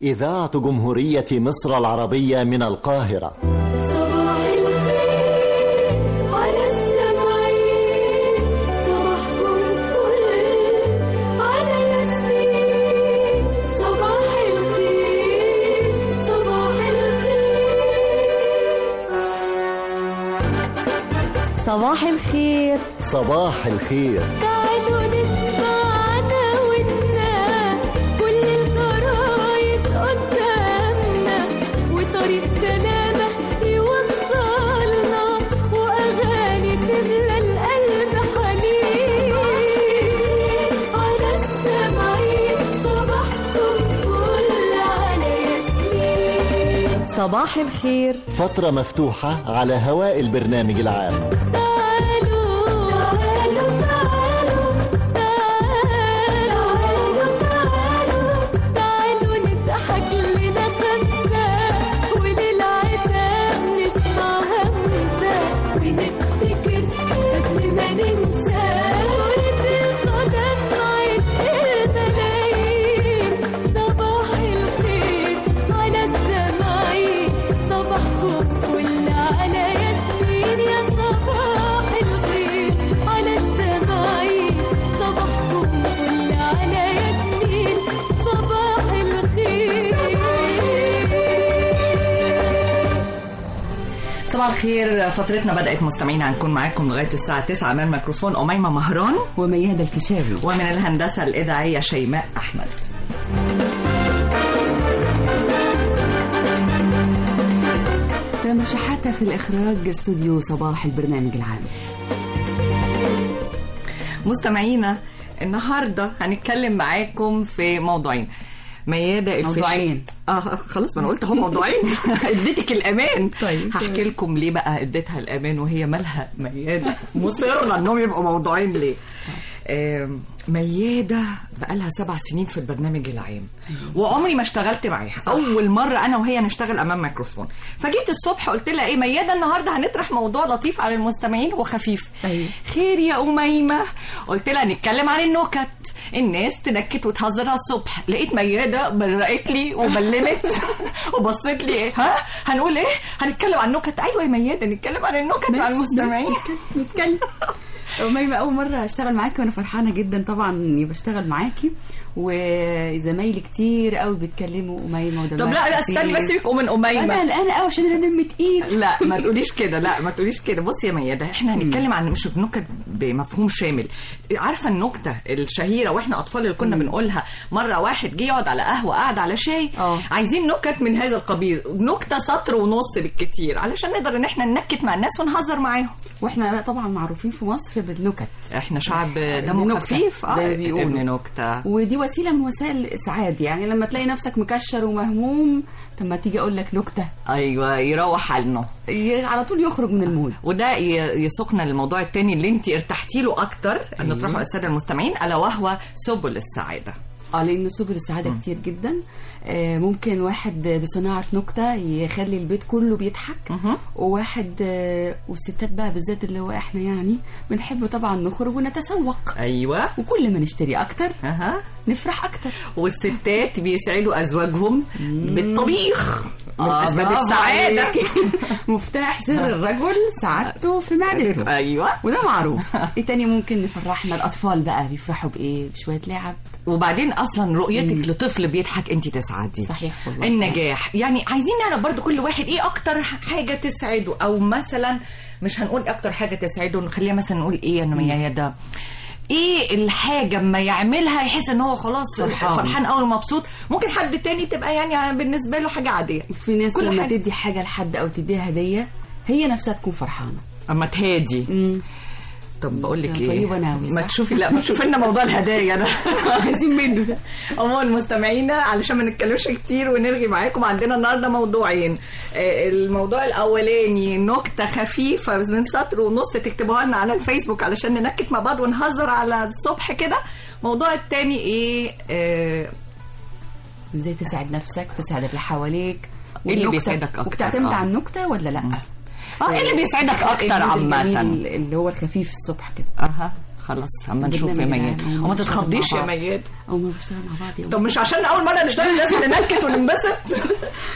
إذاعة جمهورية مصر العربية من القاهرة صباح الخير على السمعين صباحكم فل على ياسمين صباح الخير صباح الخير صباح الخير صباح الخير تعالوا نسمعنا ونا كل الجرايد قدامنا وطريق سلامة يوصلنا وأغاني تملى القلب حنين على السمعين صباحكم فل على ياسمين صباح الخير فترة مفتوحة على هواء البرنامج العام تعالوا تعالوا تعالوا تعالوا تعالوا تعالوا نضحك لنا خمسة وللعتاب نسمع همسة ونفتكر قبل ما ننسى كرة القدم عشق الملايين صباح الخير على السماعين صباحكم كل على ياسمين يا صباح الخير على السماعين صباحكم كل على ياسمين صباح الخير صباح الخير فترتنا بدأت مستمعين هنكون معاكم لغاية الساعة 9 أمام الميكروفون أميمة مهران ومياد الفيشاوي ومن الهندسة الإذاعية شيماء أحمد تم شحاتة في الإخراج استوديو صباح البرنامج العام مستمعينا النهاردة هنتكلم معاكم في موضوعين ميادة الفيش موضوعين. اه خلاص ما انا قلت هم موضوعين اديتك الامان طيب، هحكي تمام. لكم ليه بقى اديتها الامان وهي مالها ميادة مصرة انهم يبقوا موضوعين ليه آم، ميادة بقالها سبع سنين في البرنامج العام وعمري ما اشتغلت معاها اول مرة انا وهي نشتغل امام ميكروفون فجيت الصبح قلت لها ايه ميادة النهاردة هنطرح موضوع لطيف على المستمعين وخفيف أيوة. خير يا أميمة قلت لها نتكلم عن النكت الناس تنكت وتهزر على الصبح لقيت ميادة برقت لي وبلمت وبصت لي ايه ها هنقول ايه هنتكلم عن النكت ايوه يا ميادة نتكلم عن النكت مع المستمعين نتكلم أميمة أول مرة أشتغل معاكي وأنا فرحانة جدا طبعا إني بشتغل معاكي وزمايلي كتير قوي بيتكلموا أميمة ودمها طب لا لا خفيف. استني بس سيبك من أنا أميمة قلقانة قوي عشان أنا دمي تقيل لا ما تقوليش كده لا ما تقوليش كده بصي يا ميادة احنا هنتكلم عن مش النكت بمفهوم شامل عارفه النكته الشهيره واحنا اطفال اللي كنا بنقولها مره واحد جه يقعد على قهوه قعد على شاي اه. عايزين نكت من هذا القبيل نكته سطر ونص بالكتير علشان نقدر ان احنا ننكت مع الناس ونهزر معاهم واحنا طبعا معروفين في مصر بالنكت احنا شعب دمه نكتة، خفيف اه زي ما بيقولوا. ابن نكته ودي وسيله من وسائل الاسعاد يعني لما تلاقي نفسك مكشر ومهموم طب ما تيجي اقول لك نكته ايوه يروح حالنا ي- على طول يخرج من المود وده ي- يسوقنا للموضوع التاني اللي انت ارتحتي له اكتر ان نطرحه على الساده المستمعين الا وهو سبل السعاده اه لان سبل السعاده كتير جدا آه، ممكن واحد بصناعه نكته يخلي البيت كله بيضحك مهم. وواحد آه، والستات بقى بالذات اللي هو احنا يعني بنحب طبعا نخرج ونتسوق ايوه وكل ما نشتري اكتر اها نفرح اكتر والستات بيسعدوا ازواجهم بالطبيخ اه بالأسباب برافو السعاده عليك. مفتاح سر الرجل سعادته في معدته ايوه وده معروف ايه تاني ممكن نفرحنا الاطفال بقى بيفرحوا بايه بشويه لعب وبعدين اصلا رؤيتك لطفل بيضحك انت تسعدي صحيح والله. النجاح يعني عايزين نعرف برضو كل واحد ايه اكتر حاجه تسعده او مثلا مش هنقول اكتر حاجه تسعده نخليها مثلا نقول ايه انا يا ده ايه الحاجه اما يعملها يحس ان هو خلاص فرحان. فرحان قوي ومبسوط ممكن حد تاني تبقى يعني بالنسبه له حاجه عاديه في ناس كل لما حاجة. تدي حاجه لحد او تديها هديه هي نفسها تكون فرحانه اما تهادي امم طب بقول لك ايه طيبة ناوي، ما صح؟ تشوفي لا ما تشوفي لنا موضوع الهدايا ده عايزين منه ده عموما مستمعينا علشان ما نتكلمش كتير ونرغي معاكم عندنا النهارده موضوعين آه، الموضوع الاولاني نكته خفيفه من سطر ونص تكتبوها لنا على الفيسبوك علشان ننكت مع بعض ونهزر على الصبح كده الموضوع التاني ايه آه، ازاي تسعد نفسك تسعد اللي حواليك إيه اللي والنكتة- بيسعدك أكتر؟ وبتعتمد آه. على النكته ولا لا اه ايه اللي بيسعدك اكتر المود عامه الجميل اللي هو الخفيف الصبح كده اها خلاص اما نشوف يا برنامج مياد العام. وما تتخضيش يا مع بعض. مياد أول مرة بشتغل مع بعض يا طب مش عشان اول مره نشتغل لازم ننكت وننبسط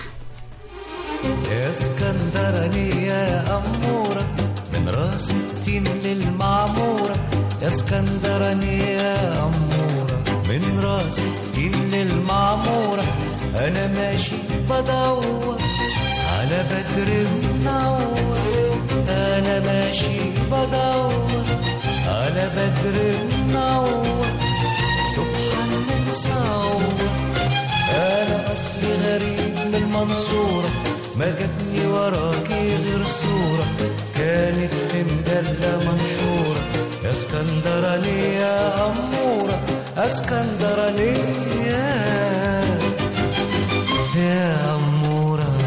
يا اسكندرانية يا أمورة من راس التين للمعمورة يا اسكندرانية يا أمورة من راس التين للمعمورة أنا ماشي بدور على بدر منور أنا ماشي بدور على بدر منور سبحان من صور انا اصلي غريب من المنصورة ما جابني وراكي غير صورة كانت في مجلة منشورة يا اسكندرانية يا أمورة اسكندرانية يا أمورة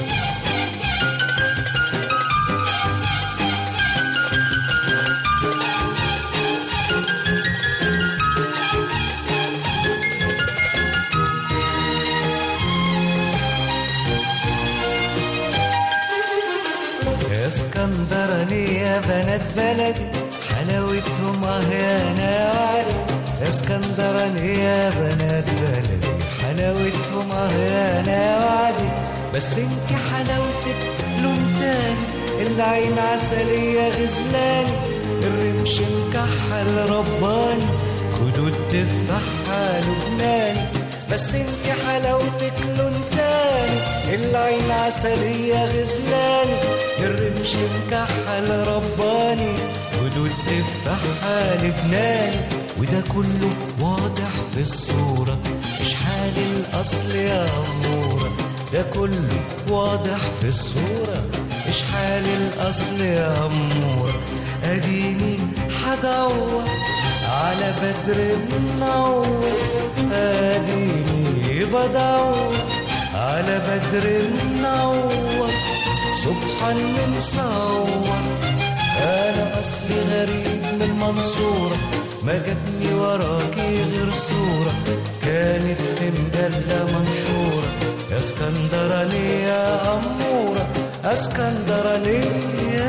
يا اسكندراني يا بنات بلدي حلاوتهم اه يا نواري يا اسكندراني يا بنات بلدي حلاوتهم اه يا نواري بس انت حلاوتك لون تاني العين عسلية غزلاني الرمش مكحل رباني خدود تفاحة لبناني بس انت حلاوتك لون تاني العين عسلية غزلاني الرمش مكحل رباني خدود تفاحة لبناني وده كله واضح في الصورة مش حال الأصل يا أمورة ده كله واضح في الصورة مش حال الأصل يا أمورة أديني حدور على بدر منور أديني بدور على بدر منور سبحان من صور أنا أصلي غريب من المنصورة ما جابني وراكي غير صورة كانت في مجلة منشورة يا اسكندرانية يا أمورة اسكندرانية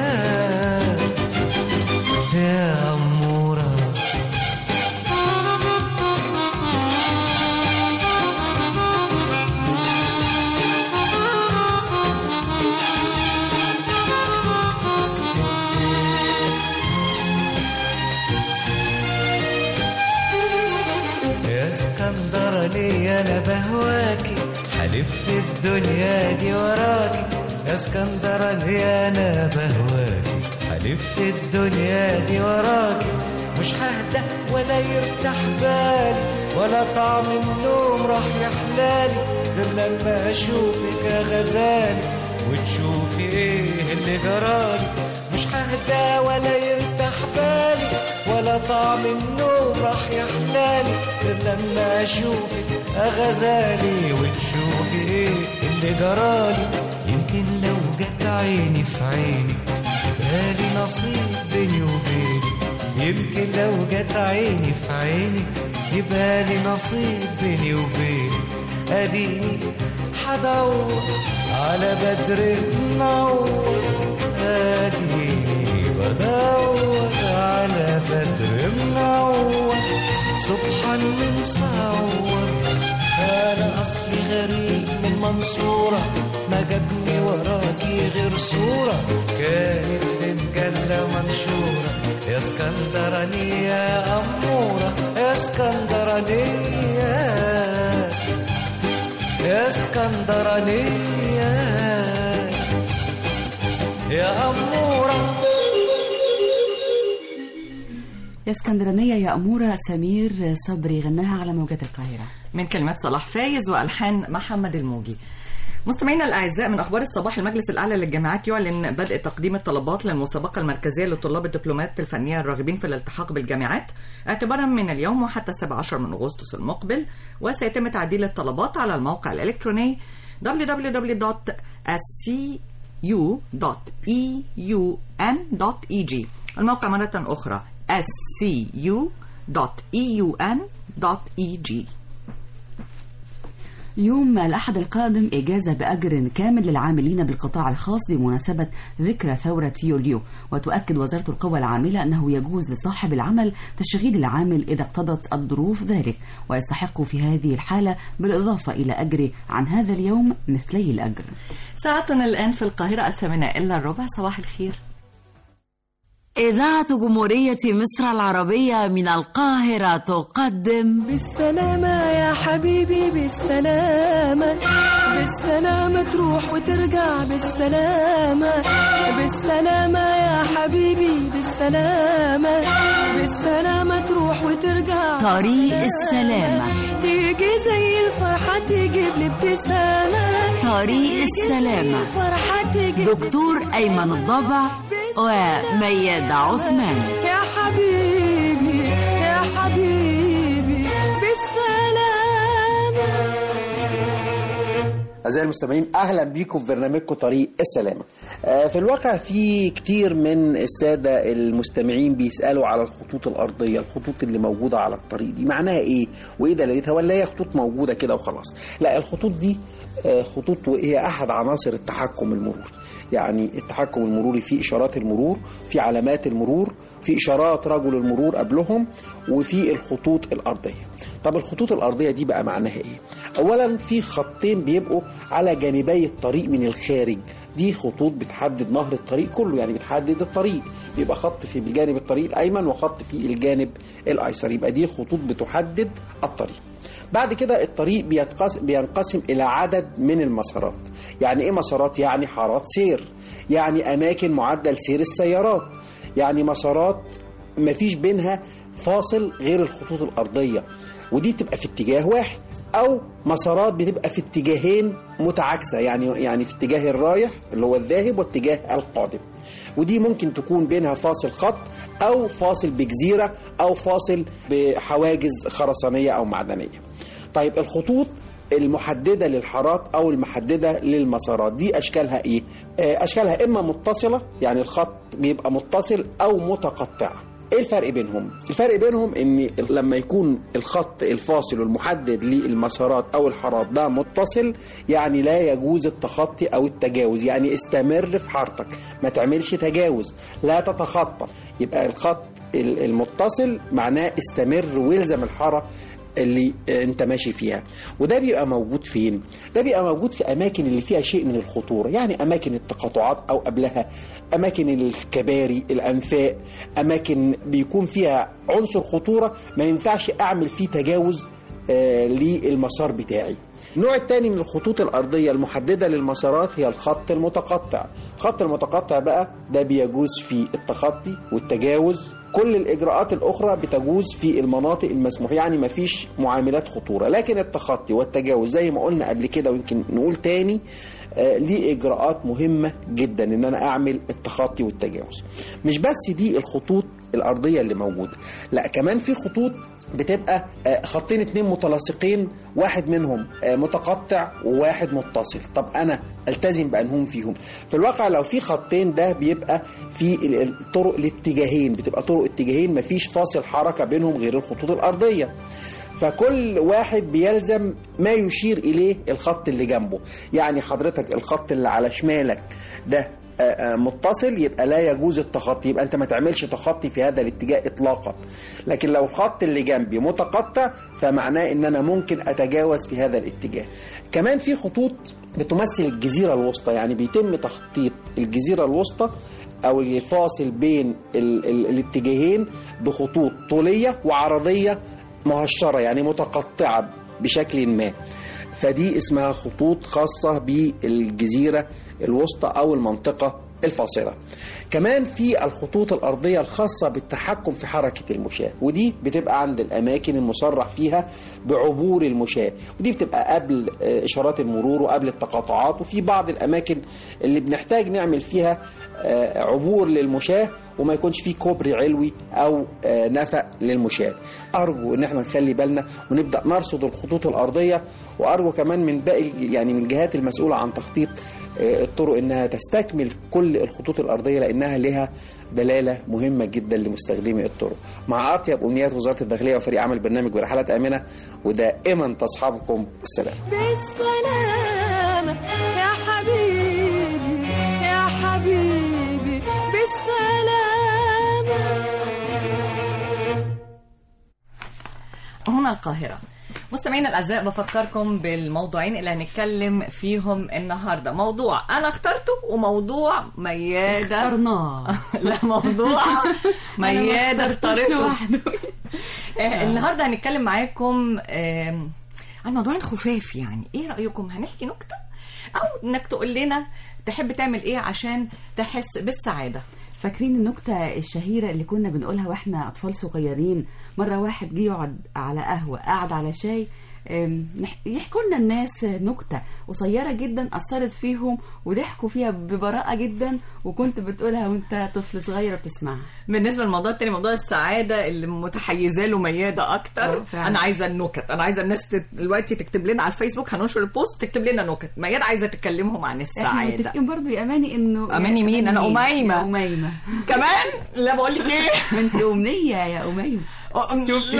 يا أمورة يا اسكندرانية أنا بهواكي حلف الدنيا دي وراكي يا اسكندرانية أنا بهواكي حلف الدنيا دي وراكي مش ههدى ولا يرتاح بالي ولا طعم النوم راح يحلالي غير لما أشوفك يا غزالي وتشوفي ايه اللي جرالي مش ههدى ولا يرتاح بالي ولا طعم النوم راح يحلالي غير لما اشوفك اغزالي وتشوفي ايه اللي جرالي يمكن لو جت عيني في عيني بالي نصيب بيني وبيني يمكن لو جت عيني في عيني يبقى لي نصيب بيني وبيني اديني حدور على بدر منور اديني بدور على بدر منور سبحان من صور انا اصلي غريب من منصورة ما جابني وراكي غير صورة كانت في مجلة منشورة يا اسكندرانية يا أمورة يا اسكندرانية يا اسكندرانية يا أمورة يا اسكندرانية يا أمورة سمير صبري غناها على موجات القاهرة من كلمات صلاح فايز والحان محمد الموجي مستمعينا الاعزاء من اخبار الصباح المجلس الاعلى للجامعات يعلن بدء تقديم الطلبات للمسابقه المركزيه لطلاب الدبلومات الفنيه الراغبين في الالتحاق بالجامعات اعتبارا من اليوم وحتى 17 من اغسطس المقبل وسيتم تعديل الطلبات على الموقع الالكتروني www.scu.eun.eg الموقع مرة أخرى scu.eun.eg يوم الأحد القادم إجازة بأجر كامل للعاملين بالقطاع الخاص بمناسبة ذكرى ثورة يوليو وتؤكد وزارة القوى العاملة أنه يجوز لصاحب العمل تشغيل العامل إذا اقتضت الظروف ذلك ويستحق في هذه الحالة بالإضافة إلى أجره عن هذا اليوم مثلي الأجر ساعتنا الآن في القاهرة الثامنة إلا الربع صباح الخير إذاعة جمهورية مصر العربية من القاهرة تقدم بالسلامة يا حبيبي بالسلامة بالسلامة تروح وترجع بالسلامة بالسلامة يا حبيبي بالسلامة بالسلامة تروح وترجع طريق السلامة تيجي زي الفرحة تجيب لي ابتسامة طريق السلامة فرحة تجيب دكتور أيمن الضبع وميادة عثمان يا حبيبي يا حبيبي بالسلامة أعزائي المستمعين أهلا بيكم في برنامجكم طريق السلامة آه، في الواقع في كتير من السادة المستمعين بيسألوا على الخطوط الأرضية الخطوط اللي موجودة على الطريق دي معناها إيه وإيه دلالتها ولا هي خطوط موجودة كده وخلاص لا الخطوط دي آه، خطوط هي أحد عناصر التحكم المروري يعني التحكم المروري في إشارات المرور في علامات المرور في إشارات رجل المرور قبلهم وفي الخطوط الأرضية طب الخطوط الأرضية دي بقى معناها إيه أولا في خطين بيبقوا على جانبي الطريق من الخارج دي خطوط بتحدد نهر الطريق كله يعني بتحدد الطريق بيبقى خط في الجانب الطريق الأيمن وخط في الجانب الأيسر يبقى دي خطوط بتحدد الطريق بعد كده الطريق بيتقس- بينقسم إلى عدد من المسارات يعني إيه مسارات؟ يعني حارات سير يعني أماكن معدل سير السيارات يعني مسارات مفيش بينها فاصل غير الخطوط الأرضية ودي بتبقى في اتجاه واحد أو مسارات بتبقى في اتجاهين متعاكسة يعني يعني في اتجاه الرايح اللي هو الذاهب واتجاه القادم ودي ممكن تكون بينها فاصل خط أو فاصل بجزيرة أو فاصل بحواجز خرسانية أو معدنية طيب الخطوط المحدده للحارات او المحدده للمسارات دي اشكالها ايه آه، اشكالها اما متصله يعني الخط بيبقى متصل او متقطع ايه الفرق بينهم الفرق بينهم ان لما يكون الخط الفاصل والمحدد للمسارات او الحارات ده متصل يعني لا يجوز التخطي او التجاوز يعني استمر في حارتك ما تعملش تجاوز لا تتخطى يبقى الخط ال- المتصل معناه استمر والزم الحاره اللي انت ماشي فيها وده بيبقى موجود فين ده بيبقى موجود في اماكن اللي فيها شيء من الخطوره يعني اماكن التقاطعات او قبلها اماكن الكباري الانفاق اماكن بيكون فيها عنصر خطوره ما ينفعش اعمل فيه تجاوز آه، للمسار بتاعي النوع الثاني من الخطوط الأرضية المحددة للمسارات هي الخط المتقطع الخط المتقطع بقى ده بيجوز في التخطي والتجاوز كل الإجراءات الأخرى بتجوز في المناطق المسموح يعني مفيش معاملات خطورة لكن التخطي والتجاوز زي ما قلنا قبل كده ويمكن نقول تاني آه، ليه إجراءات مهمة جدا إن أنا أعمل التخطي والتجاوز مش بس دي الخطوط الأرضية اللي موجودة لا كمان في خطوط بتبقى آه، خطين اتنين متلاصقين واحد منهم آه، متقطع وواحد متصل طب انا التزم بانهم فيهم في الواقع لو في خطين ده بيبقى في ال- الطرق الاتجاهين بتبقى طرق اتجاهين مفيش فاصل حركه بينهم غير الخطوط الارضيه فكل واحد بيلزم ما يشير اليه الخط اللي جنبه يعني حضرتك الخط اللي على شمالك ده آه، آه، متصل يبقى لا يجوز التخطي يبقى انت ما تعملش تخطي في هذا الاتجاه اطلاقا لكن لو الخط اللي جنبي متقطع فمعناه ان انا ممكن اتجاوز في هذا الاتجاه كمان في خطوط بتمثل الجزيره الوسطى يعني بيتم تخطيط الجزيره الوسطى او الفاصل بين ال ال الاتجاهين بخطوط طوليه وعرضيه مهشره يعني متقطعه بشكل ما فدي اسمها خطوط خاصة بالجزيرة الوسطى أو المنطقة الفاصلة كمان في الخطوط الأرضية الخاصة بالتحكم في حركة المشاة ودي بتبقى عند الأماكن المصرح فيها بعبور المشاة ودي بتبقى قبل آه، إشارات المرور وقبل التقاطعات وفي بعض الأماكن اللي بنحتاج نعمل فيها آه، عبور للمشاة وما يكونش فيه كوبري علوي او آه، نفق للمشاة ارجو ان احنا نخلي بالنا ونبدا نرصد الخطوط الارضيه وارجو كمان من باقي يعني من الجهات المسؤوله عن تخطيط آه، الطرق انها تستكمل كل الخطوط الارضيه لانها لها دلاله مهمه جدا لمستخدمي الطرق مع اطيب امنيات وزاره الداخليه وفريق عمل برنامج برحلات امنه ودائما تصحبكم السلام بالسلامة يا حبيبي يا حبيبي بالسلامة هنا القاهرة مستمعينا الأعزاء بفكركم بالموضوعين اللي هنتكلم فيهم النهاردة موضوع أنا اخترته وموضوع ميادة اخترناه لا موضوع ميادة اخترتوش اختارته لوحده. آه، النهارده هنتكلم معاكم آم، عن موضوعين خفاف يعني ايه رأيكم هنحكي نكتة او انك تقول لنا تحب تعمل ايه عشان تحس بالسعادة فاكرين النكتة الشهيرة اللي كنا بنقولها واحنا أطفال صغيرين مرة واحد جه يقعد على قهوة قعد على شاي أم، نح- يحكوا لنا الناس نكتة قصيرة جدا أثرت فيهم وضحكوا فيها ببراءة جدا وكنت بتقولها وانت طفل صغير بتسمعها بالنسبه للموضوع التاني موضوع السعاده اللي متحيزه له مياده اكتر أه، فعلا. انا عايزه النكت انا عايزه الناس تت- دلوقتي تكتب لنا على الفيسبوك هننشر البوست تكتب لنا نكت ميادة عايزه تكلمهم عن احنا السعاده متفقين برضو يا أماني إنه أماني مين؟ أنا أميمة. يا أميمة كمان لا بقول لك ايه ما انت أمنية يا أميمة شوفي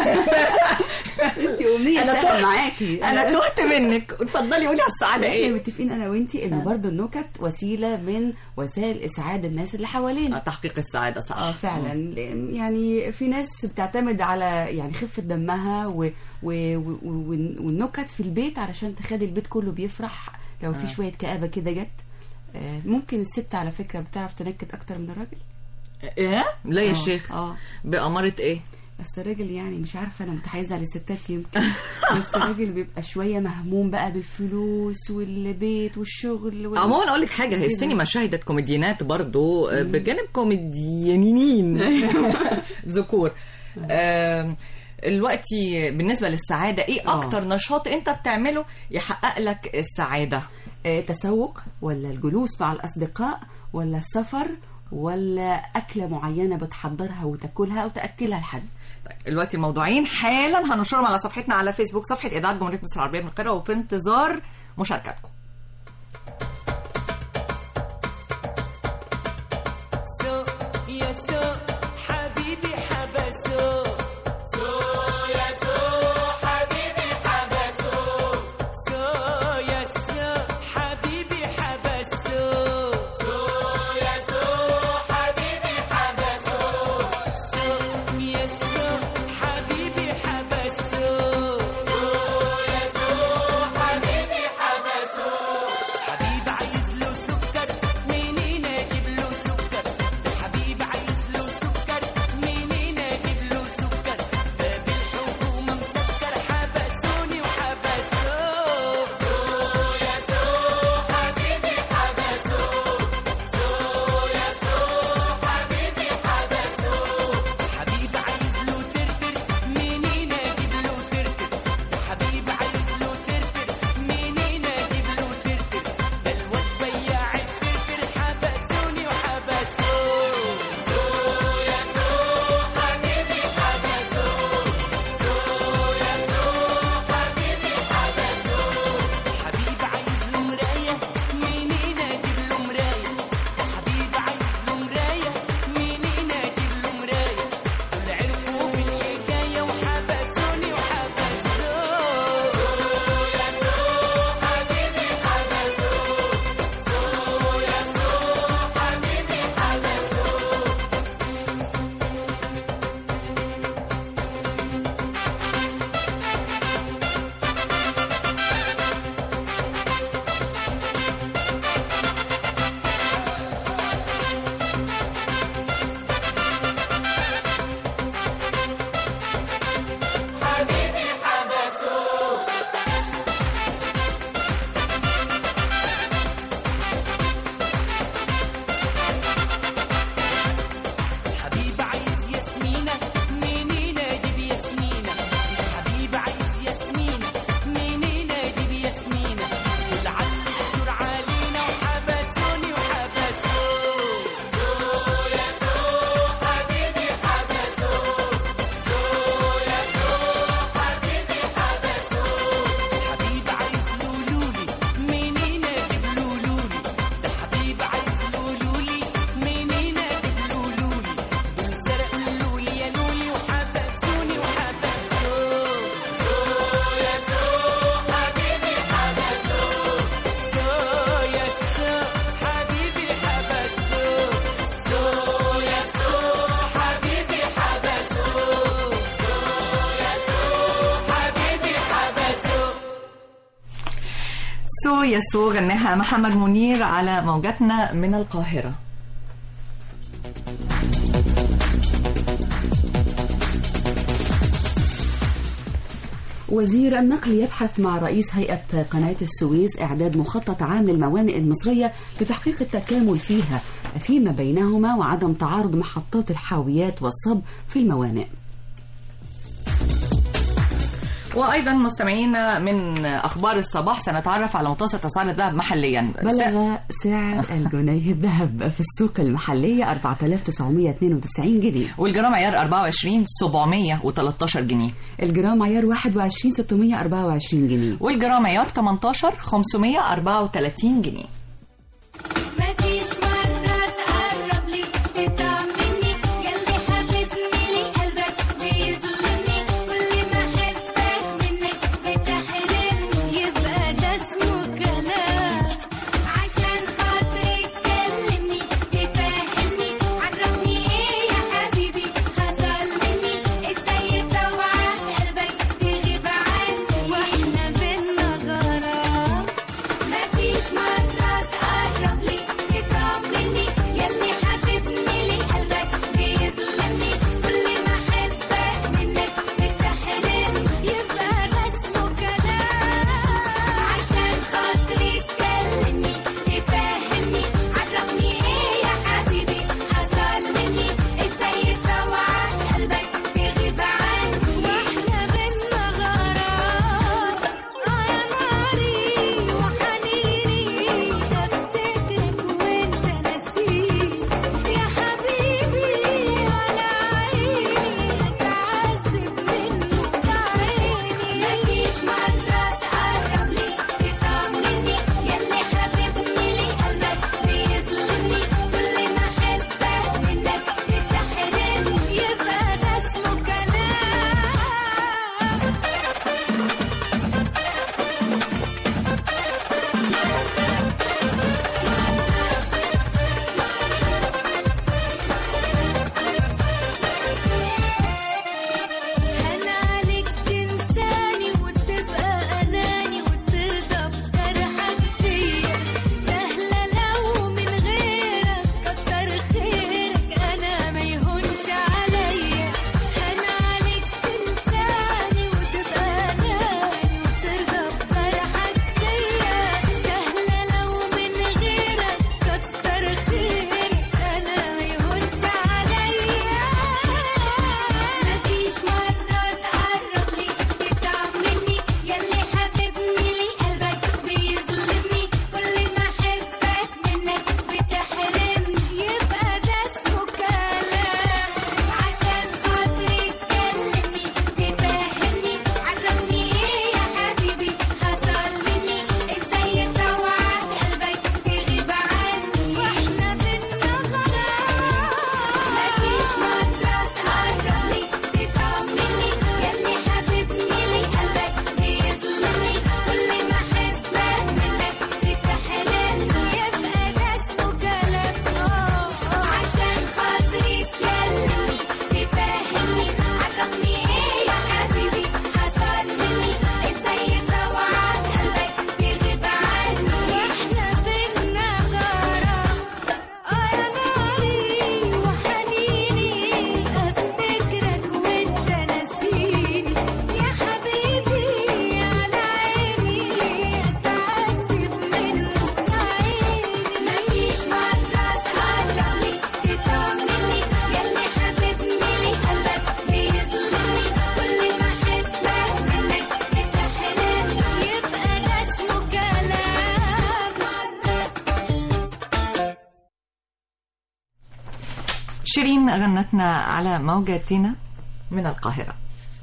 انت أمنية أنا اشتغل تهت- معاكي انا تهت منك اتفضلي قولي على السعاده احنا ايه متفقين انا وانتي ان برضو النكت وسيله من وسائل اسعاد الناس اللي آه، حوالينا تحقيق السعاده صح اه فعلا لأن يعني في ناس بتعتمد على يعني خفه دمها و... و... و... والنكت في البيت علشان تخلي البيت كله بيفرح لو في شويه كآبه كده جت آه، ممكن الست على فكره بتعرف تنكت اكتر من الراجل ايه لا يا آه، شيخ اه بأمارة ايه بس الراجل يعني مش عارفه انا متحيزه على الستات يمكن بس الراجل بيبقى شويه مهموم بقى بالفلوس والبيت والشغل وال... عموما اقول لك حاجه هي السينما شهدت كوميديانات برضو آه، بجانب كوميديانين ذكور آم، دلوقتي بالنسبه للسعاده ايه آه. اكتر نشاط انت بتعمله يحقق لك السعاده آه، تسوق ولا الجلوس مع الأصدقاء ولا السفر ولا أكلة معينة بتحضرها وتاكلها وتأكلها لحد طيب دلوقتي الموضوعين حالا هنشرهم على صفحتنا على فيسبوك صفحه اذاعه جمهوريه مصر العربيه من القاهره وفي انتظار مشاركاتكم سوق يا سوق حبيبي حبسوق سوق يا سوق حبيبي حبسوق سوق يا سوق حبيبي حبسوق سوق يا سوق حبيبي حبسوق سوق يا سوق حبيبي حبسوق سوق يا سوق حبيبي حبسوق حبيب عايز له سكر منين اجيب له سكر حبيب عايز له سكر منين سو يا سو غناها محمد منير على موجاتنا من القاهرة وزير النقل يبحث مع رئيس هيئة قناة السويس إعداد مخطط عام للموانئ المصرية لتحقيق التكامل فيها فيما بينهما وعدم تعارض محطات الحاويات والصب في الموانئ وأيضا مستمعينا من أخبار الصباح سنتعرف على متوسط أسعار الذهب محليا بلغ سعر الجنيه الذهب في السوق المحلية 4992 جنيه والجرام عيار 24 713 جنيه الجرام عيار 21 624 جنيه والجرام عيار 18 534 جنيه مفيش مرة تقرب لي تطمني ياللي حبيبني لي قلبك بيظلمني كل ما احبك منك بتحرمني يبقى ده اسمه كلام عشان خاطري تكلمني تفهمني عرفني ايه يا حبيبي حصل مني ازاي توعى قلبك تغيب عني واحنا بينا غرام مفيش مرة تقرب لي تطمني ياللي حبيبني لي قلبك بيظلمني كل ما احبك منك بتحرمني يبقى ده اسمه كلام عشان خاطري تكلمني تفهمني عرفني ايه يا حبيبي حصل مني ازاي توعى قلبك تغيب عني واحنا بينا غرام اه يا ناري وحنيني افتكرك وانت نسيني يا حبيبي على عيني اتعذب منه بعيني مفيش مرة تقرب لي تطمني ياللي حبيبني لي قلبك بيظلمني كل ما احبك منك بتحرمني يبقى ده اسمه كلام هنا عليك تنساني وتبقى أناني وترضى بجرحك فيا سهلة لو من غيرك كتر خيرك أنا ما يهونش عليا هنا عليك تنساني وتبقى أناني وترضى بجرحك فيا سهلة لو من غيرك كتر خيرك أنا ما يهونش عليا مفيش مرة تقرب لي تطمني ياللي حبيبني لي قلبك بيظلمني كل ما احبك منك بتحرمني يبقى ده اسمه كلام عشان خاطري تكلمني تفهمني عرفني ايه يا حبيبي حصل مني ازاي توعى قلبك تغيب عني واحنا بينا غرام مفيش مرة تقرب لي تطمني ياللي حبيبني لي قلبك بيظلمني كل ما احبك منك بتحرمني يبقى ده اسمه كلام اه عشان خاطري تكلمني تفهمني عرفني ايه يا حبيبي حصل مني ازاي توعى قلبك تغيب عني واحنا بينا غرام اه يا ناري وحنيني افتكرك وانت نسيني يا حبيبي على عيني اتعذب منه عيني مفيش مرة تقرب لي تطمني ياللي حبيبني لي قلبك بيظلمني كل ما احبك منك بتحرمني يبقى ده اسمه كلام شيرين غنتنا على موجاتنا من القاهرة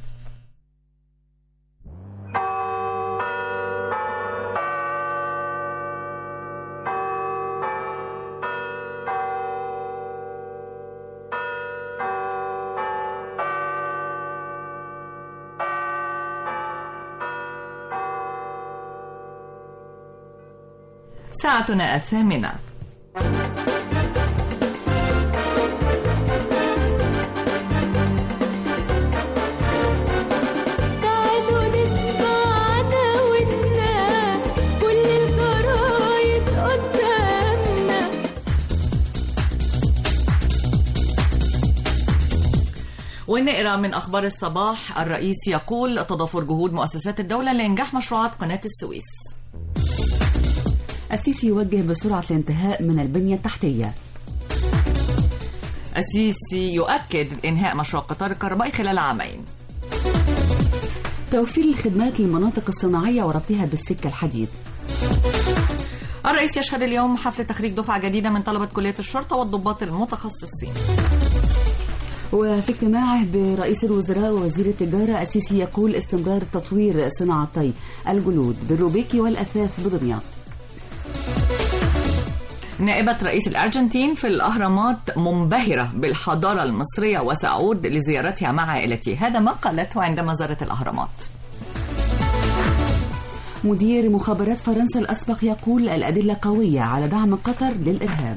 ساعتنا الثامنة تعالوا نسمع عناويننا كل القاهرة ونقرا من اخبار الصباح الرئيس يقول تضافر جهود مؤسسات الدوله لانجاح مشروعات قناه السويس السيسي يوجه بسرعة الانتهاء من البنية التحتية السيسي يؤكد انهاء مشروع قطار الكهربائي خلال عامين توفير الخدمات للمناطق الصناعية وربطها بالسكة الحديد الرئيس يشهد اليوم حفل تخريج دفعه جديده من طلبه كليه الشرطه والضباط المتخصصين وفي اجتماعه برئيس الوزراء ووزير التجارة السيسي يقول استمرار تطوير صناعتي الجلود بالروبيكي والأثاث بدمياط نائبة رئيس الأرجنتين في الأهرامات منبهرة بالحضارة المصرية وسأعود لزيارتها مع عائلتي هذا ما قالته عندما زارت الأهرامات مدير مخابرات فرنسا الأسبق يقول الأدلة قوية على دعم قطر للإرهاب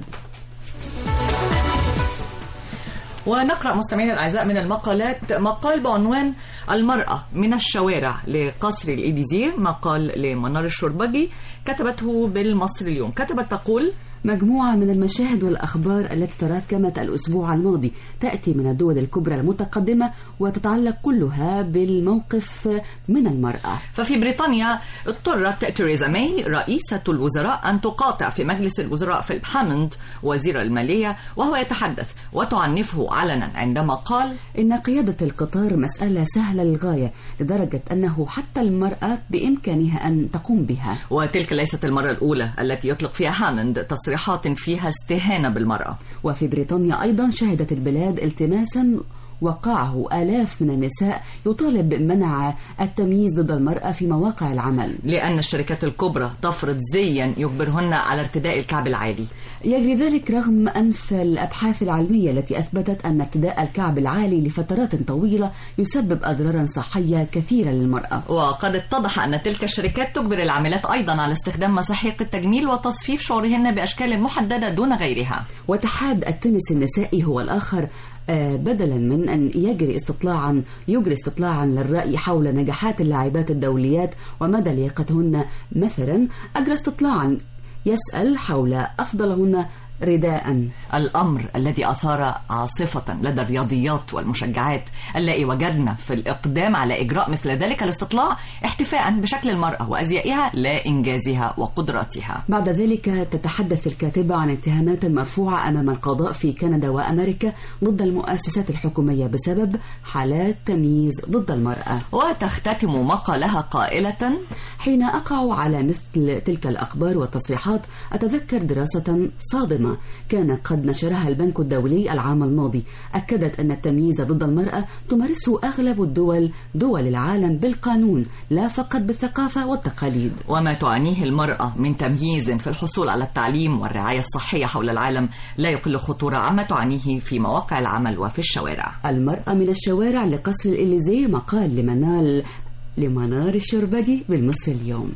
ونقرأ مستمعينا الأعزاء من المقالات مقال بعنوان المرأة من الشوارع لقصر الإليزيه مقال لمنار الشربجي كتبته بالمصري اليوم كتبت تقول مجموعة من المشاهد والأخبار التي تراكمت الأسبوع الماضي تأتي من الدول الكبرى المتقدمة وتتعلق كلها بالموقف من المرأة ففي بريطانيا اضطرت تيريزا ماي رئيسة الوزراء أن تقاطع في مجلس الوزراء فيليب هاموند وزير المالية وهو يتحدث وتعنفه علنا عندما قال إن قيادة القطار مسألة سهلة للغاية لدرجة أنه حتى المرأة بإمكانها أن تقوم بها وتلك ليست المرة الأولى التي يطلق فيها هاموند تصريحات فيها استهانة بالمرأة وفي بريطانيا أيضا شهدت البلاد التماسا وقعه آلاف من النساء يطالب بمنع التمييز ضد المرأة في مواقع العمل لأن الشركات الكبرى تفرض زيا يجبرهن على ارتداء الكعب العالي يجري ذلك رغم أنف الأبحاث العلمية التي أثبتت أن ارتداء الكعب العالي لفترات طويلة يسبب أضرارا صحية كثيرة للمرأة وقد اتضح أن تلك الشركات تجبر العاملات أيضا على استخدام مساحيق التجميل وتصفيف شعرهن بأشكال محددة دون غيرها واتحاد التنس النسائي هو الآخر آه، بدلا من أن يجري استطلاعا يجري استطلاعا للرأي حول نجاحات اللاعبات الدوليات ومدى لياقتهن مثلا أجرى استطلاعا يسأل حول أفضلهن رداء الأمر الذي أثار عاصفة لدى الرياضيات والمشجعات اللائي وجدنا في الإقدام على إجراء مثل ذلك الاستطلاع احتفاء بشكل المرأة وأزيائها لا إنجازها وقدراتها بعد ذلك تتحدث الكاتبة عن اتهامات مرفوعة أمام القضاء في كندا وأمريكا ضد المؤسسات الحكومية بسبب حالات تمييز ضد المرأة وتختتم مقالها قائلة حين أقع على مثل تلك الأخبار والتصريحات أتذكر دراسة صادمة كان قد نشرها البنك الدولي العام الماضي أكدت أن التمييز ضد المرأة تمارسه أغلب الدول دول العالم بالقانون لا فقط بالثقافة والتقاليد وما تعانيه المرأة من تمييز في الحصول على التعليم والرعاية الصحية حول العالم لا يقل خطورة عما تعانيه في مواقع العمل وفي الشوارع المرأة من الشوارع لقصر الإليزيه مقال لمنال لمنار الشربجي بالمصري اليوم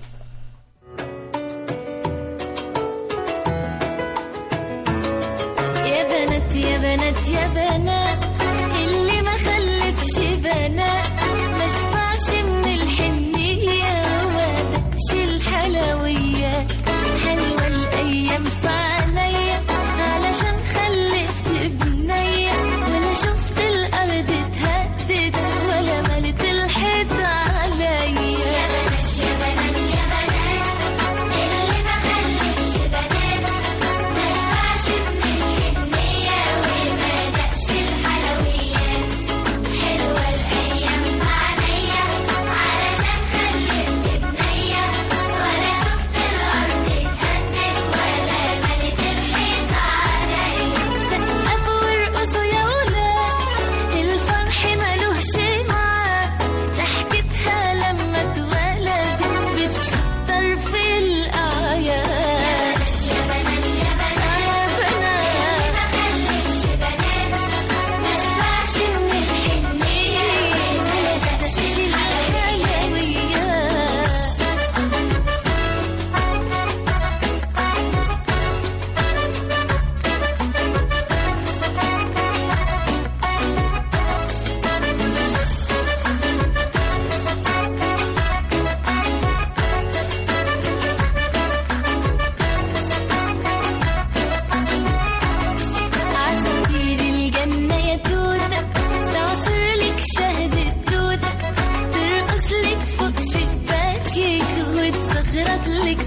يا بنات يا بنات يا بنات اللي ما خلفش بنات ما شبعش من الحنية وما دقش الحلوية حلوة الأيام في عينيا علشان خلفت بنية ولا شفت الأرض اتهدت ولا ملت الحيط عليا يا بنات يا بنات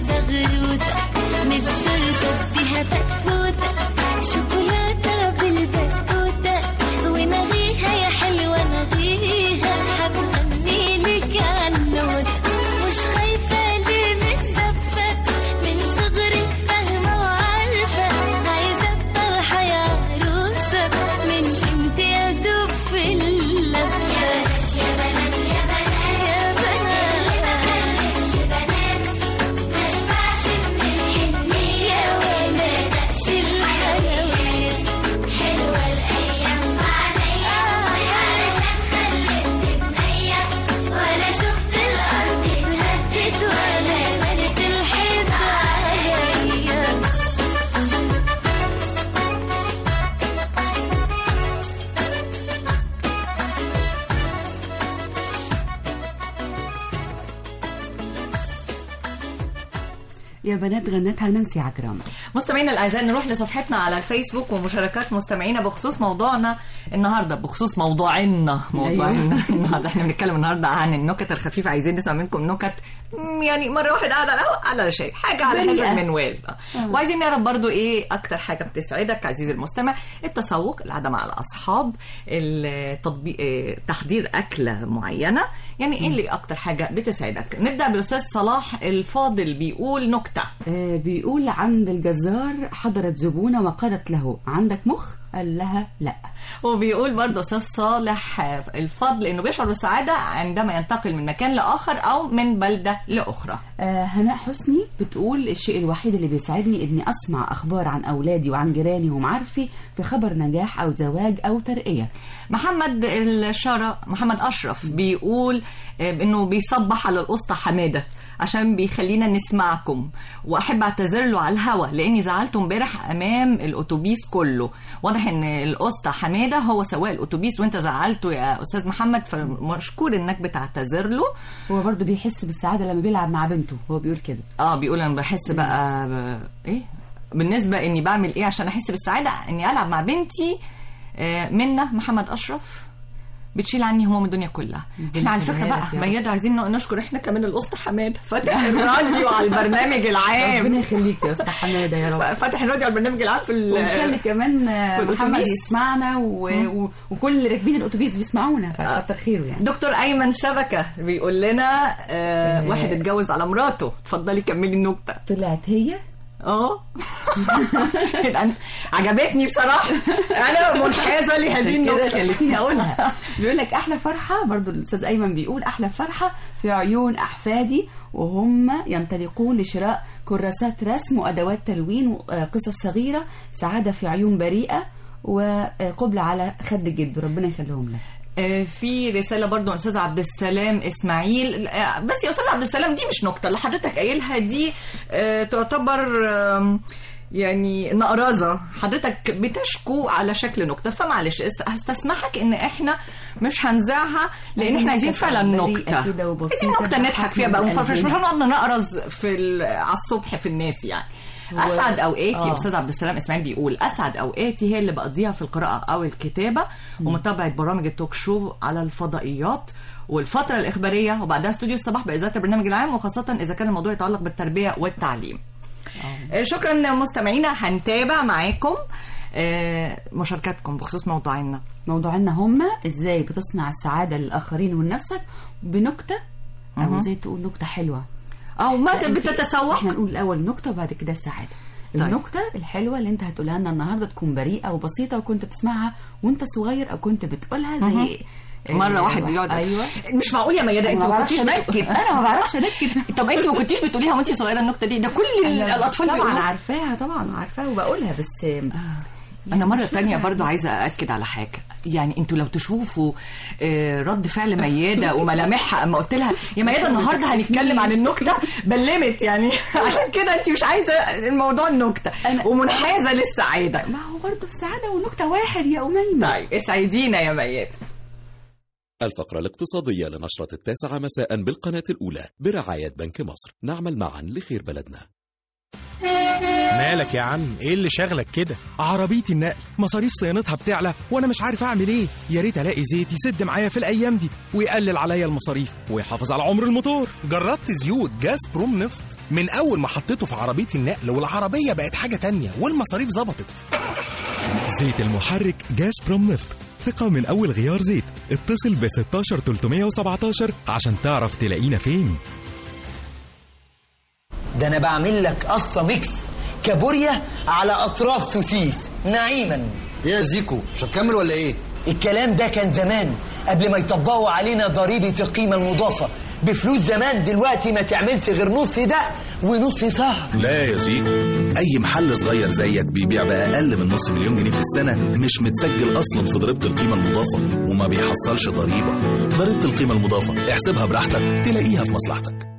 زغروطة مش شرطة اديها فتفوتة شوكولاتة بالبسكوتة ونغيها يا حلوة نغيها هتغني لك عنوتة مش خايفة ليه مش زفة من صغرك فاهمة وعارفة عايزة الطرحة يا عروسة من انت يا دوب في اللفة يا بنات يا بنات يا بنات يا بنات مشبعش من الحنية وما دقش الحلويات حلوة الأيام معايا علشان خليت بنية ولا شفت الأرض اتهدت ولا بنت الحيط عليا يا بنات غنتها نانسي عجرم مستمعينا الاعزاء نروح لصفحتنا على الفيسبوك ومشاركات مستمعينا بخصوص موضوعنا النهارده بخصوص موضوعنا موضوعنا أيوة. النهارده احنا بنتكلم النهارده عن النكت الخفيفه عايزين نسمع منكم نكت مم، يعني مره واحده قاعده على القهوه على شيء حاجه على حسب بريئة. المنوال آه. وعايزين نعرف برضو ايه اكتر حاجه بتسعدك عزيزي المستمع التسوق القعده مع الاصحاب التطبيق آه، تحضير اكله معينه يعني ايه اللي اكتر حاجه بتسعدك نبدا بالاستاذ صلاح الفاضل بيقول نكته آه بيقول عند الجزار حضرت زبونة وقالت له عندك مخ قال لها لا وبيقول برضه استاذ صالح الفضل انه بيشعر بالسعاده عندما ينتقل من مكان لاخر او من بلده لاخرى آه هناء حسني بتقول الشيء الوحيد اللي بيساعدني اني اسمع اخبار عن اولادي وعن جيراني ومعارفي في خبر نجاح او زواج او ترقيه محمد الشارع محمد اشرف بيقول آه، انه بيصبح على الاسطى حماده عشان بيخلينا نسمعكم واحب اعتذر له على الهوا لاني زعلته امبارح امام الاتوبيس كله واضح ان الاسطى حماده هو سواق الاتوبيس وانت زعلته يا استاذ محمد فمشكور انك بتعتذر له هو برضه بيحس بالسعاده لما بيلعب مع بنته هو بيقول كده اه بيقول انا بحس بقى ب... ايه بالنسبه اني بعمل ايه عشان احس بالسعاده اني العب مع بنتي آه، منة محمد اشرف بتشيل عني هموم الدنيا كلها احنا على فكره يخليها بقى لك يا رب. ميادة عايزين نشكر احنا كمان الاسطى حماد فاتح الراديو على البرنامج ربنا العام يخليك يا استاذ حماده يا رب فاتح الراديو على البرنامج العام في ال- ونخلي كمان آه، في محمد الأتوبيس. يسمعنا و... و... وكل راكبين الاتوبيس بيسمعونا فكتر خيره يعني دكتور ايمن شبكه بيقول لنا آه آه. واحد اتجوز على مراته اتفضلي كملي النكته طلعت هي اه يبقى عجبتني بصراحه انا منحازه لهذه عشان كده النكته خليتيني اقولها بيقول لك احلى فرحه برضو الاستاذ ايمن بيقول احلى فرحه في عيون احفادي وهم ينطلقون لشراء كراسات رسم وادوات تلوين وقصص صغيره سعاده في عيون بريئه وقبلة على خد جد ربنا يخليهم لك آه، في رسالة برضو من أستاذ عبد السلام إسماعيل آه، بس يا أستاذ عبد السلام دي مش نكتة اللي حضرتك قايلها دي آه، تعتبر آم، يعني نقرزة حضرتك بتشكو على شكل نكتة فمعلش اس- هستسمحك ان احنا مش هنذاعها لان احنا عايزين فعلا بريئة نكتة كده وبسيطة عايزين نكتة نضحك فيها بقى تضحكنا ونفرفش مش بقلبنا. هنقعد نقرز في ال- على الصبح في الناس يعني و- اسعد اوقاتي آه. يا استاذ عبد السلام اسماعيل بيقول اسعد اوقاتي هي اللي بقضيها في القراءه او الكتابه ومتابعه برامج التوك شو على الفضائيات والفترة الإخبارية وبعدها استوديو الصباح بإذاعة البرنامج العام وخاصة إذا كان الموضوع يتعلق بالتربية والتعليم. آه، شكرا مستمعينا هنتابع معاكم آه، مشاركاتكم بخصوص موضوعنا موضوعنا هم ازاي بتصنع السعاده للاخرين ولنفسك بنكته او مهم. ازاي تقول نكته حلوه أو ما لا، انت- بتتسوق احنا نقول الاول نكته وبعد كده السعاده طيب. النكته الحلوه اللي انت هتقولها لنا النهارده تكون بريئه وبسيطه وكنت بتسمعها وانت صغير او كنت بتقولها مهم. زي مرة آه، واحد بيقعد ايوه مش معقول يا ميادة أنت أنا ما ما بعرفش كنتيش انكد بتقول- انا ما بعرفش انكد طب أنت ما كنتيش بتقوليها وأنت صغيرة النكتة دي ده كل ال- أنا الأطفال طبعا بيقولوها. عارفاها طبعا عارفاها وبقولها بس انا مره مش تانية فاكرة. برضو عايزه ااكد على حاجه يعني انتوا لو تشوفوا آه، رد فعل مياده وملامحها اما قلت لها يا مياده النهارده هنتكلم عن النكته بلمت يعني عشان كده انت مش عايزه الموضوع النكته أنا- ومنحازه للسعاده ما هو برضه السعاده ونكته واحد يا اميمه طيب اسعدينا يا مياده الفقرة الاقتصادية لنشرة التاسعة مساء بالقناة الأولى برعاية بنك مصر نعمل معا لخير بلدنا مالك يا عم ايه اللي شغلك كده عربيتي النقل مصاريف صيانتها بتعلى وانا مش عارف اعمل ايه يا ريت الاقي زيت يسد معايا في الايام دي ويقلل عليا المصاريف ويحافظ على عمر الموتور جربت زيوت جاز بروم نفط من اول ما حطيته في عربيتي النقل والعربيه بقت حاجه تانية والمصاريف ظبطت زيت المحرك جاز بروم نفط ثقة من أول غيار زيت اتصل ب 16 317 عشان تعرف تلاقينا فين ده انا بعمل لك قصه ميكس كابوريا على اطراف سوسيس نعيما ايه يا زيكو مش هتكمل ولا ايه الكلام ده كان زمان قبل ما يطبقوا علينا ضريبه القيمه المضافه بفلوس زمان دلوقتي ما تعملش غير نص ده ونص سهر لا يا زيكو اي محل صغير زيك بيبيع باقل من نص مليون جنيه في السنه مش متسجل اصلا في ضريبه القيمه المضافه وما بيحصلش ضريبه ضريبه القيمه المضافه احسبها براحتك تلاقيها في مصلحتك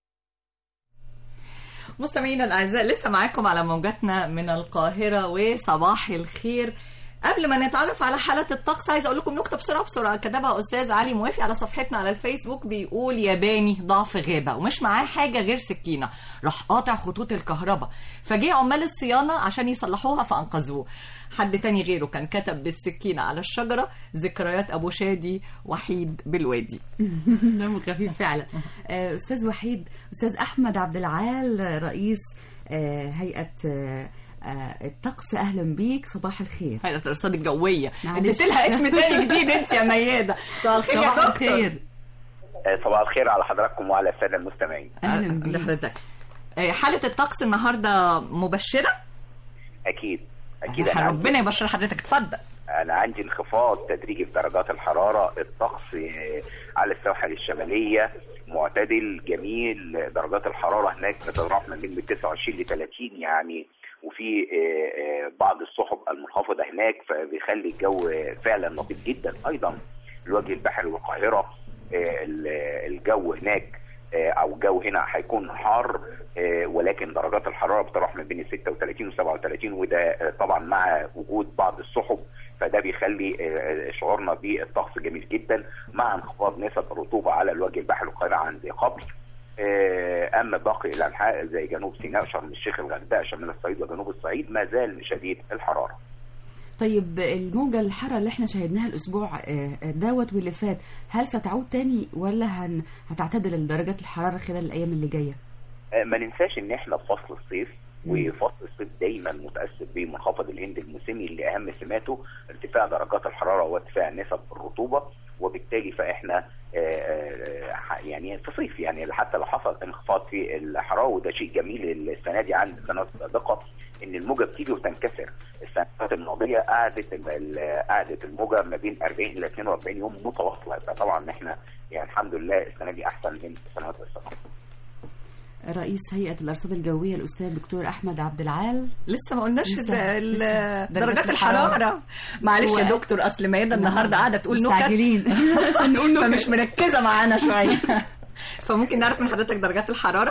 مستمعينا الاعزاء لسه معاكم على موجاتنا من القاهره وصباح الخير قبل ما نتعرف على حالة الطقس عايز اقول لكم نكته بسرعه بسرعه كتبها استاذ علي موافي على صفحتنا على الفيسبوك بيقول ياباني ضعف غابه ومش معاه حاجه غير سكينه راح قاطع خطوط الكهرباء فجه عمال الصيانه عشان يصلحوها فانقذوه حد تاني غيره كان كتب بالسكينه على الشجره ذكريات ابو شادي وحيد بالوادي دمه خفيف فعلا آه، استاذ وحيد استاذ احمد عبد العال رئيس آه، هيئه آه، آه، الطقس اهلا بيك صباح الخير هيئه الارصاد الجويه معلش. اديت لها اسم تاني جديد انت يا مياده صباح الخير يا صباح دكتور الخير صباح الخير على حضراتكم وعلى الساده المستمعين اهلا بيك لحضرتك آه، حاله الطقس النهارده مبشره اكيد اكيد أنا عندي- ربنا يبشر حضرتك اتفضل انا عندي انخفاض تدريجي في درجات الحراره الطقس آه، على السواحل الشماليه معتدل جميل درجات الحراره هناك بتتراوح ما بين من 29 ل 30 يعني وفي آه، آه، بعض السحب المنخفضه هناك فبيخلي الجو فعلا لطيف جدا ايضا الوجه البحري والقاهره آه، ال- الجو هناك آه، او الجو هنا هيكون حار آه، ولكن درجات الحراره بتروح ما بين 36 و 37 وده آه، طبعا مع وجود بعض السحب فده بيخلي آه، شعورنا بالطقس جميل جدا مع انخفاض نسب الرطوبه على الوجه البحري والقاهره عن ذي قبل آه، اما باقي الانحاء زي جنوب سيناء شرم الشيخ الغردقه شمال الصعيد وجنوب الصعيد ما زال شديد الحراره طيب الموجة الحارة اللي احنا شاهدناها الأسبوع آه، دوت واللي فات هل ستعود تاني ولا هن... هتعتدل درجات الحرارة خلال الأيام اللي جاية؟ آه، ما ننساش ان احنا في فصل الصيف وفصل الصيف دايما متاثر بمنخفض الهند الموسمي اللي اهم سماته ارتفاع درجات الحراره وارتفاع نسب الرطوبه وبالتالي فاحنا آه، آه، ح- يعني في صيف يعني حتى لو حصل انخفاض في الحراره وده شيء جميل السنه دي عن السنوات السابقه ان الموجه بتيجي وتنكسر السنوات الماضيه قعدت ال- ال- قعدت الموجه ما بين 40 الى 42 يوم متواصله فطبعا احنا يعني الحمد لله السنه دي احسن من السنوات السابقه رئيس هيئة الأرصاد الجوية الأستاذ الدكتور أحمد عبد العال لسه ما قلناش لسه- ال- لسه درجات الحرارة معلش يا هو- دكتور أصل ميادة النهاردة قاعدة تقول نكت مستعجلين. عشان نقول نكت. فمش مركزة معانا شوية فممكن نعرف من حضرتك درجات الحرارة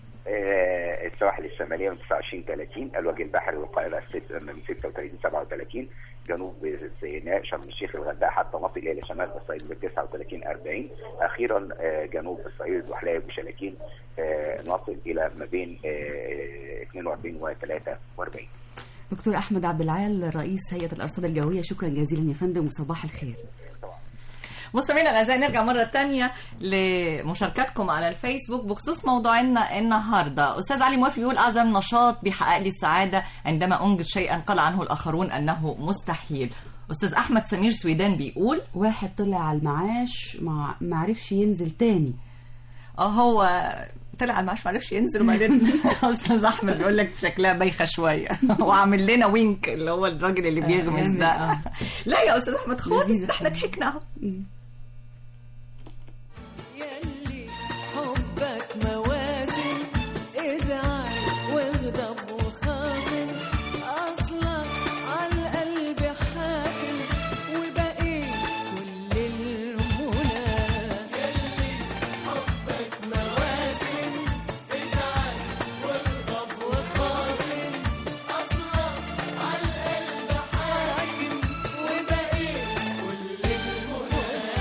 آه، السواحل الشماليه من 29 30 الوجه البحري والقاهره ست- من 36 37 جنوب سيناء شرم الشيخ الغردقه حتى نصل الى شمال الصعيد من 39 40 اخيرا آه، جنوب الصعيد وحلايب وشلاتين آه، نصل الى ما بين آه، 42 و 43 دكتور أحمد عبد العال رئيس هيئة الأرصاد الجوية شكرا جزيلا يا فندم وصباح الخير مستمعينا الاعزاء نرجع مره تانية لمشاركاتكم على الفيسبوك بخصوص موضوعنا النهارده استاذ علي موافي بيقول اعظم نشاط بيحقق لي السعاده عندما انجز شيئا قال عنه الاخرون انه مستحيل استاذ احمد سمير سويدان بيقول واحد طلع على المعاش ما ما عرفش ينزل تاني اه هو طلع على المعاش معرفش ينزل وبعدين استاذ احمد بيقول لك شكلها بايخه شويه وعامل لنا وينك اللي هو الراجل اللي بيغمز جامد، ده آه. لا يا استاذ احمد خالص ده احنا ضحكنا اهو حبك موازن ازعل واغضب وخاصم اصلك على القلب حاكم وبقيت كل المنى يلي حبك موازن ازعل واغضب وخاصم اصلك على القلب حاكم وبقيت كل المنى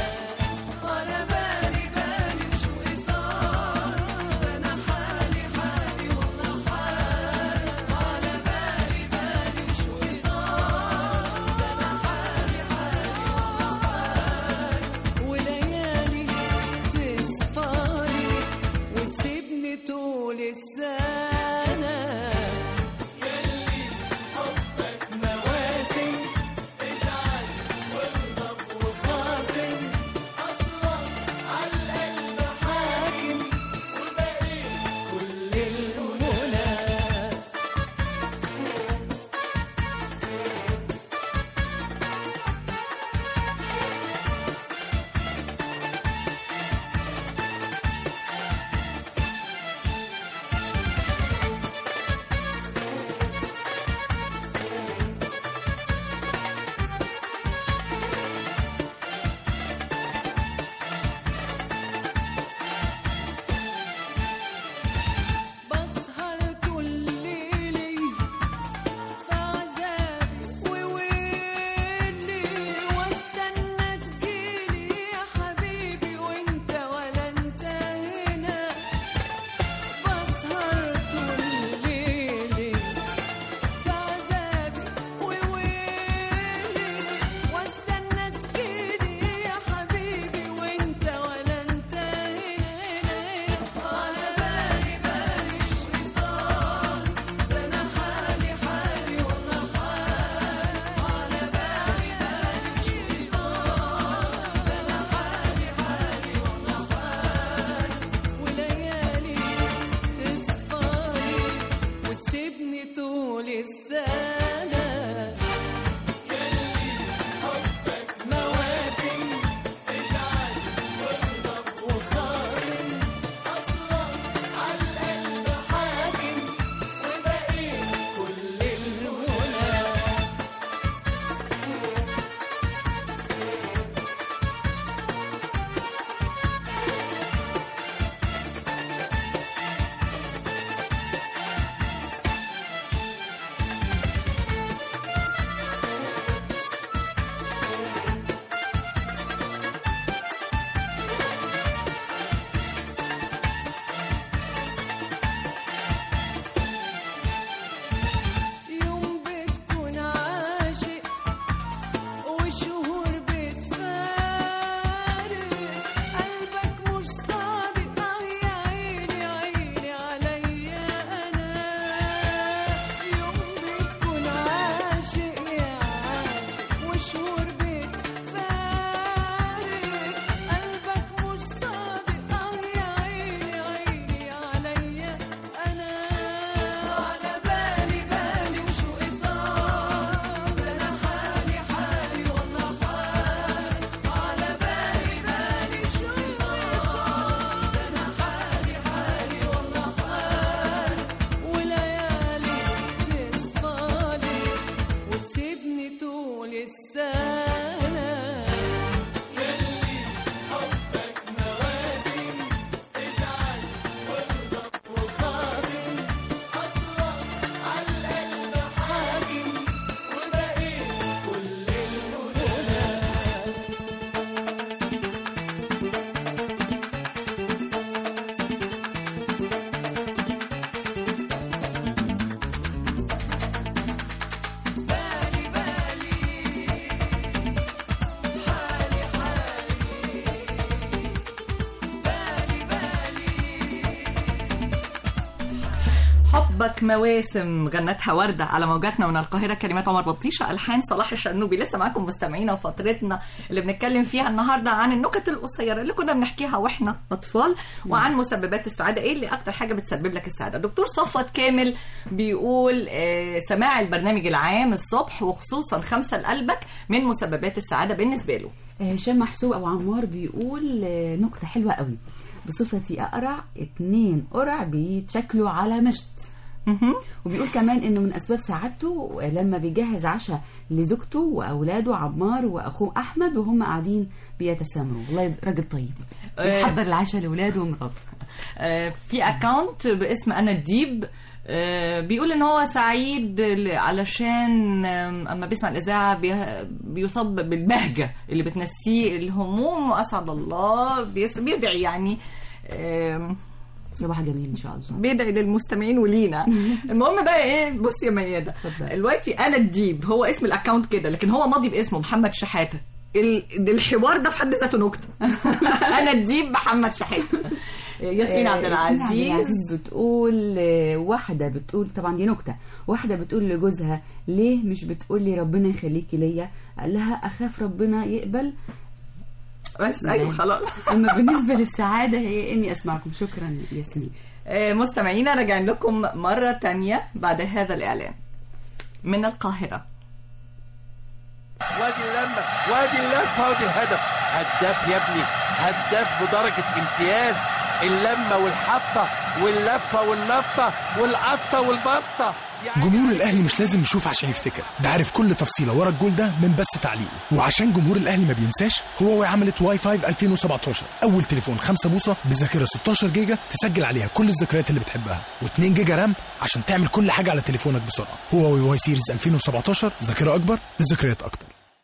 حبك مواسم غنتها وردة على موجاتنا من القاهرة كلمات عمر بطيشة ألحان صلاح الشرنوبي لسه معاكم مستمعينا وفترتنا اللي بنتكلم فيها النهاردة عن النكت القصيرة اللي كنا بنحكيها واحنا أطفال وعن مسببات السعادة إيه اللي أكتر حاجة بتسبب لك السعادة دكتور صفوت كامل بيقول آه، سماع البرنامج العام الصبح وخصوصا خمسة لقلبك من مسببات السعادة بالنسبة له آه، هشام محسوب ابو عمار بيقول آه، نكته حلوه قوي بصفتي اقرع اتنين قرع بيتشكلوا على مشط وبيقول كمان انه من اسباب سعادته لما بيجهز عشاء لزوجته واولاده عمار واخوه احمد وهم قاعدين بيتسامروا والله راجل طيب آه. بيحضر العشاء لاولاده ومراته آه، في اكونت باسم انا الديب آه، بيقول ان هو سعيد ل- علشان آم، اما بيسمع الاذاعه بي- بيصاب بالبهجه اللي بتنسيه الهموم واسعد الله بيس- بيدعي يعني آم، صباح جميل ان شاء الله بيدعي للمستمعين ولينا المهم بقى ايه بص يا ميادة دلوقتي انا الديب هو اسم الاكونت كده لكن هو ماضي باسمه محمد شحاته ال- الحوار ده في حد ذاته نكته انا الديب محمد شحاته ياسمين آه، عبد ياسمين عبد العزيز العزيز بتقول آه، واحدة بتقول طبعا دي نكتة واحدة بتقول لجوزها ليه مش بتقول لي ربنا يخليكي ليا قال لها أخاف ربنا يقبل بس ايوه خلاص أما بالنسبة للسعادة هي إني أسمعكم شكرا ياسمين آه، مستمعينا راجعين لكم مرة تانية بعد هذا الإعلان من القاهرة وادي اللمة وادي اللفة وادي الهدف هداف يا ابني هداف بدرجة امتياز اللمة والحطة واللفة والنطة والقطة والبطة جمهور الاهلي مش لازم يشوف عشان يفتكر ده عارف كل تفصيله ورا الجول ده من بس تعليقه وعشان جمهور الاهلي ما بينساش هو عملت واي فاي 2017 اول تليفون 5 بوصه بذاكره 16 جيجا تسجل عليها كل الذكريات اللي بتحبها و2 جيجا رام عشان تعمل كل حاجه على تليفونك بسرعه هواوي واي سيريز 2017 ذاكره اكبر لذكريات اكتر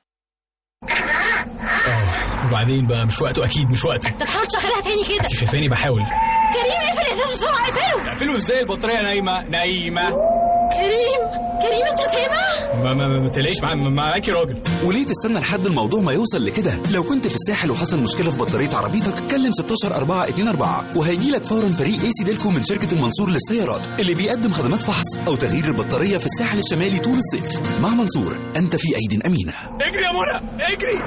وبعدين بقى مش وقته اكيد مش وقته طب حاول تشغلها تاني كده انت شايفاني بحاول كريم اقفل الازاز بسرعه اقفله اقفله ازاي البطاريه نايمه نايمه كريم كريم انت سامع ما ما ما تلاقيش مع- معاكي راجل وليه تستنى لحد الموضوع ما يوصل لكده لو كنت في الساحل وحصل مشكله في بطاريه عربيتك كلم 16 4 2 4 وهيجي لك فورا فريق اي سي ديلكو من شركه المنصور للسيارات اللي بيقدم خدمات فحص او تغيير البطاريه في الساحل الشمالي طول الصيف مع منصور انت في ايد امينه اجري يا منى اجري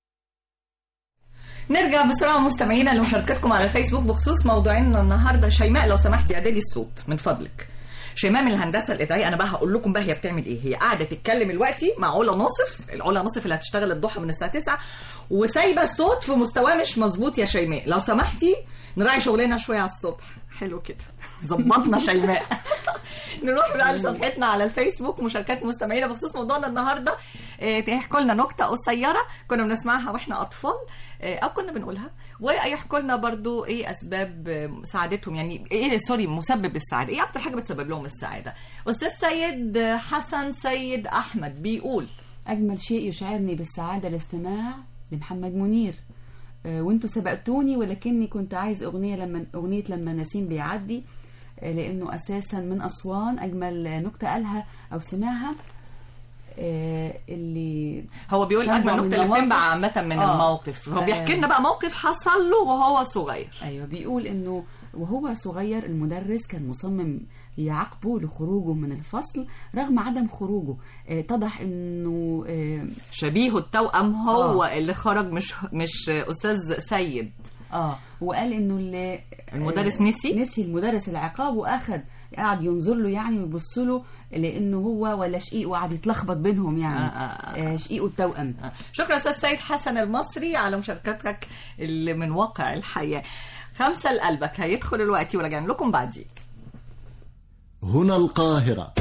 نرجع بسرعة مستمعينا لمشاركتكم على فيسبوك بخصوص موضوعنا النهاردة شيماء لو سمحتي اعدلي الصوت من فضلك شيماء من الهندسة الإذاعية أنا بقى هقول لكم بقى هي بتعمل إيه هي قاعدة تتكلم دلوقتي مع علا ناصف العلا ناصف اللي هتشتغل الضحى من الساعة 9 وسايبة الصوت في مستواه مش مظبوط يا شيماء لو سمحتي نراعي شغلنا شوية على الصبح حلو كده ظبطنا شيماء نروح بقى لصفحتنا على الفيسبوك مشاركات مستمعينا بخصوص موضوعنا النهارده آه، تحكوا لنا نكته قصيره كنا بنسمعها واحنا اطفال آه، او كنا بنقولها ويحكوا لنا برضو ايه اسباب آه، سعادتهم يعني ايه سوري مسبب السعاده ايه اكتر حاجه بتسبب لهم السعاده استاذ سيد حسن سيد احمد بيقول أجمل شيء يشعرني بالسعادة الاستماع لمحمد منير آه، وانتوا سبقتوني ولكني كنت عايز أغنية لما أغنية لما نسيم بيعدي آه، لأنه أساسا من أسوان أجمل نكتة قالها أو سمعها آه، اللي هو بيقول طبعاً اجمل من نكته اللي مواقف- بتنبع عامه من آه. الموقف هو آه. بيحكي لنا بقى موقف حصل له وهو صغير ايوه بيقول انه وهو صغير المدرس كان مصمم يعاقبه لخروجه من الفصل رغم عدم خروجه آه، اتضح انه آه، شبيهه التوأم هو آه. اللي خرج مش مش استاذ سيد اه وقال انه اللي المدرس آه، نسي؟ نسي المدرس العقاب واخد قعد ينظر له يعني ويبص له لانه هو ولا شقيق وقعد يتلخبط بينهم يعني آه، آه، آه شقيقه التوأم شكرا استاذ سيد حسن المصري على مشاركتك اللي من واقع الحياه خمسه لقلبك هيدخل الوقت وراجعين لكم بعدين هنا القاهرة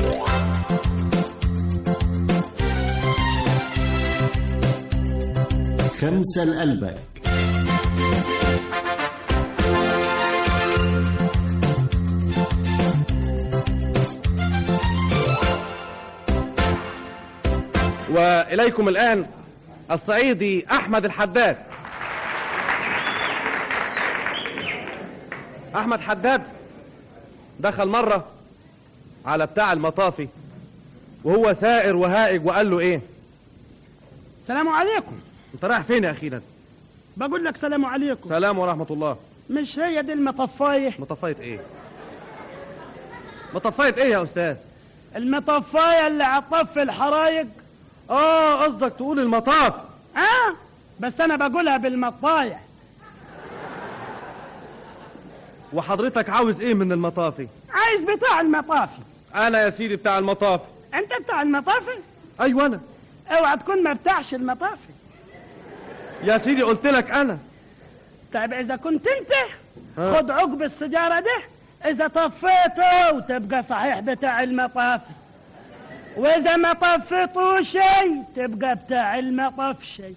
خمسة لقلبك وإليكم الآن الصعيدي أحمد الحداد أحمد حداد دخل مرة على بتاع المطافي وهو ثائر وهائج وقال له إيه السلام عليكم أنت رايح فين يا أخينا بقول لك سلام عليكم سلام ورحمة الله مش هي دي المطفاية مطفية إيه مطفايه ايه يا استاذ المطفايه اللي هتطفي الحرايق اه قصدك تقول المطاف اه بس انا بقولها بالمطايح وحضرتك عاوز ايه من المطافي عايز بتاع المطافي انا يا سيدي بتاع المطافي انت بتاع المطافي ايوه انا اوعى تكون ما بتاعش المطافي يا سيدي قلت لك انا طيب اذا كنت انت ها. خد عقب السيجاره ده اذا طفيته وتبقى صحيح بتاع المطافي واذا ما طفيتوا شيء تبقى بتاع المطف شيء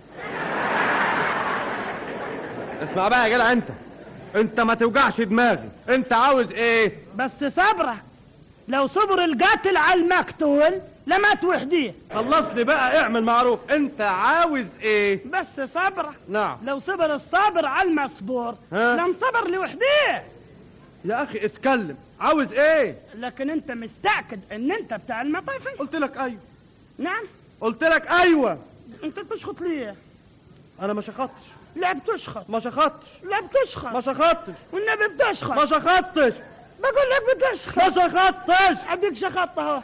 اسمع بقى يا جدع انت انت ما توجعش دماغي انت عاوز ايه بس صبرك لو صبر القاتل على المقتول لمات وحديه خلص لي بقى اعمل معروف انت عاوز ايه بس صبرك نعم لو صبر الصابر على المصبور ها؟ لم صبر لوحديه يا اخي اتكلم عاوز ايه لكن انت مستعكد ان انت بتاع المطافي قلت لك ايوه نعم قلت لك ايوه انت بتشخط ليه انا ما شخطتش لا بتشخط ما شخطتش لا بتشخط ما شخطتش والنبي بتشخط ما شخطتش بقول لك بتشخط ما شخطتش اديك شخطت اهو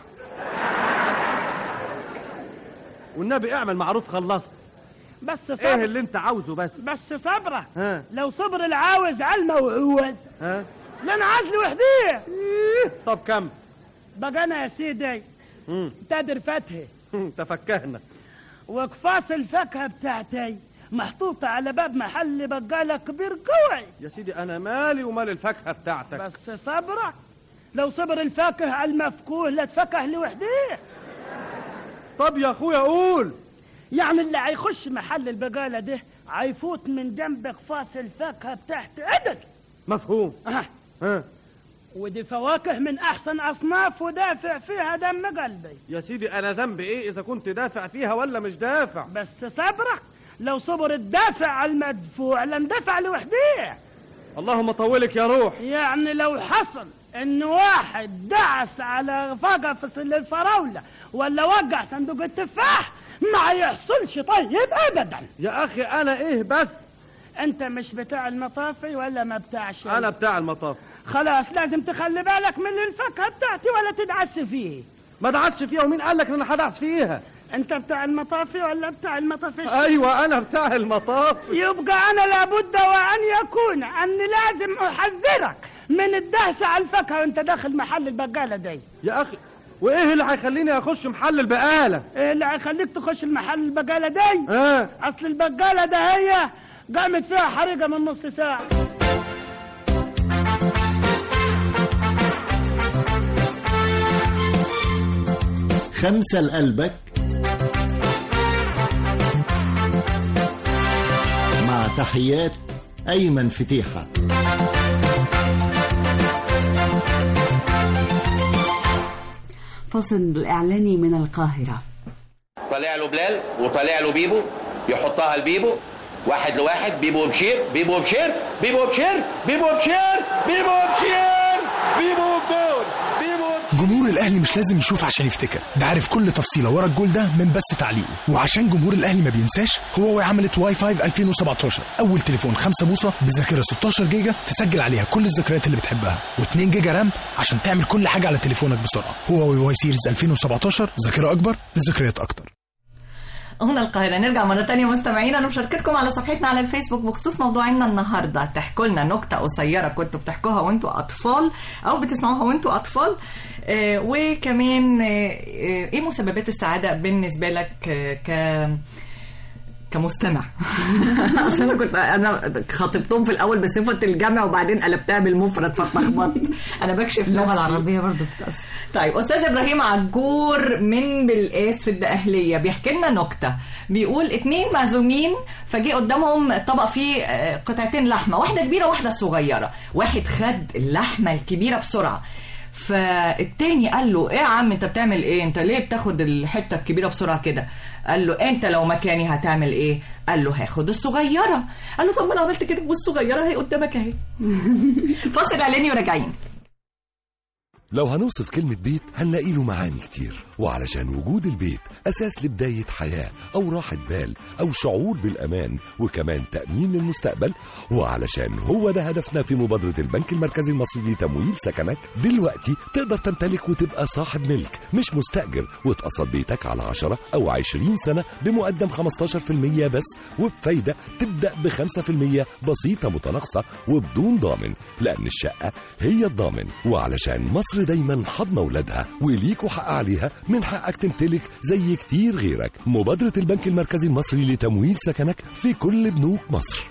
والنبي اعمل معروف خلصت بس صبر ايه اللي انت عاوزه بس بس صبرك ها لو صبر العاوز على الموعود ها لان عاز لوحديه طب كم بقى انا يا سيدي مم. تادر فتحي تفكهنا وقفاص الفاكهه بتاعتي محطوطة على باب محل بقالة كبير قوي يا سيدي انا مالي ومال الفاكهه بتاعتك بس صبرك لو صبر الفاكهة على المفكوه لتفكه لوحديه طب يا اخويا قول يعني اللي هيخش محل البقالة ده هيفوت من جنب قفاص الفاكهة بتاعت عدل مفهوم أه. ها ودي فواكه من أحسن أصناف ودافع فيها دم قلبي يا سيدي انا ذنبي ايه اذا كنت دافع فيها ولا مش دافع بس صبرك لو صبر الدافع على المدفوع لندفع لوحديه اللهم طولك يا روح يعني لو حصل ان واحد دعس على فقفص الفراولة ولا وقع صندوق التفاح ما يحصلش طيب ابدا يا اخي انا ايه بس انت مش بتاع المطافي ولا ما بتاع شيء انا بتاع المطاف خلاص لازم تخلي بالك من الفاكهه بتاعتي ولا تدعس فيه ما دعتش فيها ومين قال لك ان انا هدعس فيها انت بتاع المطافي ولا بتاع المطافي ايوه انا بتاع المطاف يبقى انا لابد وان يكون اني لازم احذرك من الدهسه على الفاكهه وانت داخل محل البقاله دي يا اخي وايه اللي هيخليني اخش محل البقاله ايه اللي هيخليك تخش المحل البقاله دي اه اصل البقاله ده هي قامت فيها حريقه من نص ساعه خمسة لقلبك مع تحيات أيمن فتيحة فاصل الإعلاني من القاهرة طالع له بلال وطالع له بيبو يحطها لبيبو واحد لواحد بيبو بشير بيبو بشير بيبو بشير بيبو بشير بيبو بشير بيبو جول بيبو جمهور الاهلي مش لازم يشوف عشان يفتكر ده عارف كل تفصيله ورا الجول ده من بس تعليقه وعشان جمهور الاهلي ما بينساش هو عملت واي فاي 2017 اول تليفون 5 بوصه بذاكره 16 جيجا تسجل عليها كل الذكريات اللي بتحبها و2 جيجا رام عشان تعمل كل حاجه على تليفونك بسرعه هواوي واي سيريز 2017 ذاكره اكبر لذكريات اكتر هنا القاهرة نرجع مرة تانية مستمعينا لمشاركتكم على صفحتنا على الفيسبوك بخصوص موضوعنا النهاردة تحكوا لنا نكتة قصيرة كنتوا بتحكوها وانتوا أطفال أو بتسمعوها وانتوا أطفال آه وكمان آه آه، ايه مسببات السعادة بالنسبة لك آه ك كمستمع اصل انا كنت انا خاطبتهم في الاول بصفه الجمع وبعدين قلبتها بالمفرد فاتلخبطت انا بكشف اللغة نفسي. العربية برضو بتتأثر طيب استاذ ابراهيم عجور من بالقاس في الدقهليه بيحكي لنا نكته بيقول اتنين معزومين فجي قدامهم طبق فيه آه، قطعتين لحمه واحده كبيره واحده صغيره واحد خد اللحمه الكبيره بسرعه فالتاني قال له ايه يا عم انت بتعمل ايه انت ليه بتاخد الحته الكبيره بسرعه كده قال له انت لو مكاني هتعمل ايه قال له هاخد الصغيره قال له طب ما انا عملت كده والصغيره اهي قدامك اهي فاصل اعلاني وراجعين لو هنوصف كلمة بيت هنلاقي له معاني كتير وعلشان وجود البيت أساس لبداية حياة أو راحة بال أو شعور بالأمان وكمان تأمين للمستقبل وعلشان هو ده هدفنا في مبادرة البنك المركزي المصري لتمويل سكنك دلوقتي تقدر تمتلك وتبقى صاحب ملك مش مستأجر وتقسط بيتك على 10 أو 20 سنة بمقدم 15% بس وبفايدة تبدأ ب 5% بسيطة متناقصة وبدون ضامن لأن الشقة هي الضامن وعلشان مصر دايما حضنة ولادها وليك وحق عليها من حقك تمتلك زي كتير غيرك مبادرة البنك المركزي المصري لتمويل سكنك في كل بنوك مصر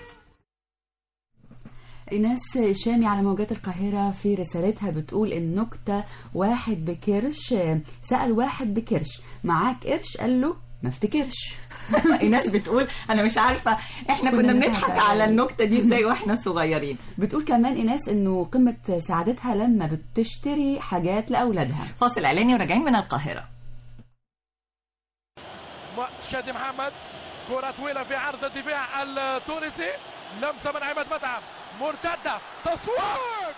ايناس شامي على موجات القاهرة في رسالتها بتقول النكتة واحد بكرش سأل واحد بكرش معاك قرش قال له ما افتكرش ايناس بتقول انا مش عارفه احنا كنا بنضحك على النكته دي ازاي واحنا صغيرين بتقول كمان ايناس انه قمه سعادتها لما بتشتري حاجات لاولادها فاصل اعلاني وراجعين من القاهره شادي محمد كرة طويلة في عرض الدفاع التونسي لمسة من عماد متعب مرتدة تصوير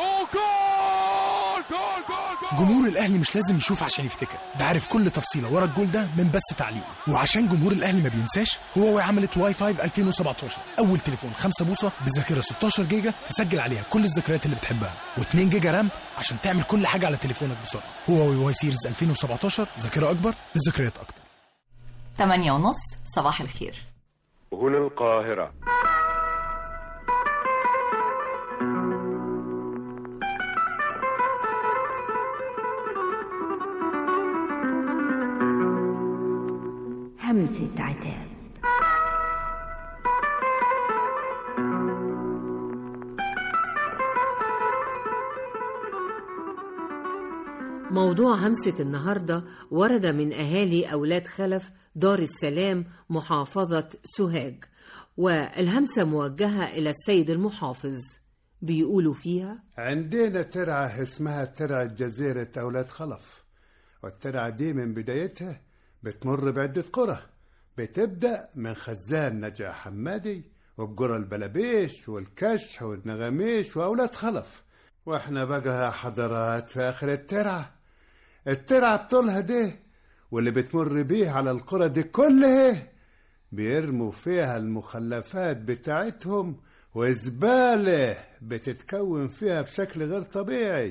وجول جول جول جول جمهور الاهلي مش لازم يشوف عشان يفتكر ده عارف كل تفصيله ورا الجول ده من بس تعليقه وعشان جمهور الاهلي ما بينساش هواوي عملت واي فاي 2017 اول تليفون 5 بوصه بذاكره 16 جيجا تسجل عليها كل الذكريات اللي بتحبها و2 جيجا رام عشان تعمل كل حاجه على تليفونك بسرعه هواوي واي سيريز 2017 ذاكره اكبر لذكريات اكتر 8 ونص صباح الخير هنا القاهرة همسة عتاب موضوع همسة النهاردة ورد من أهالي أولاد خلف دار السلام محافظة سوهاج والهمسة موجهة إلى السيد المحافظ بيقولوا فيها عندنا ترعة اسمها ترعة جزيرة أولاد خلف والترعة دي من بدايتها بتمر بعدة قرى بتبدأ من خزان نجع حمادي وبقرى البلبيش والكشح والنغميش وأولاد خلف واحنا بقى حضرات في آخر الترعة الترعة بطولها دي واللي بتمر بيه على القرى دي كلها بيرموا فيها المخلفات بتاعتهم وزبالة بتتكون فيها بشكل غير طبيعي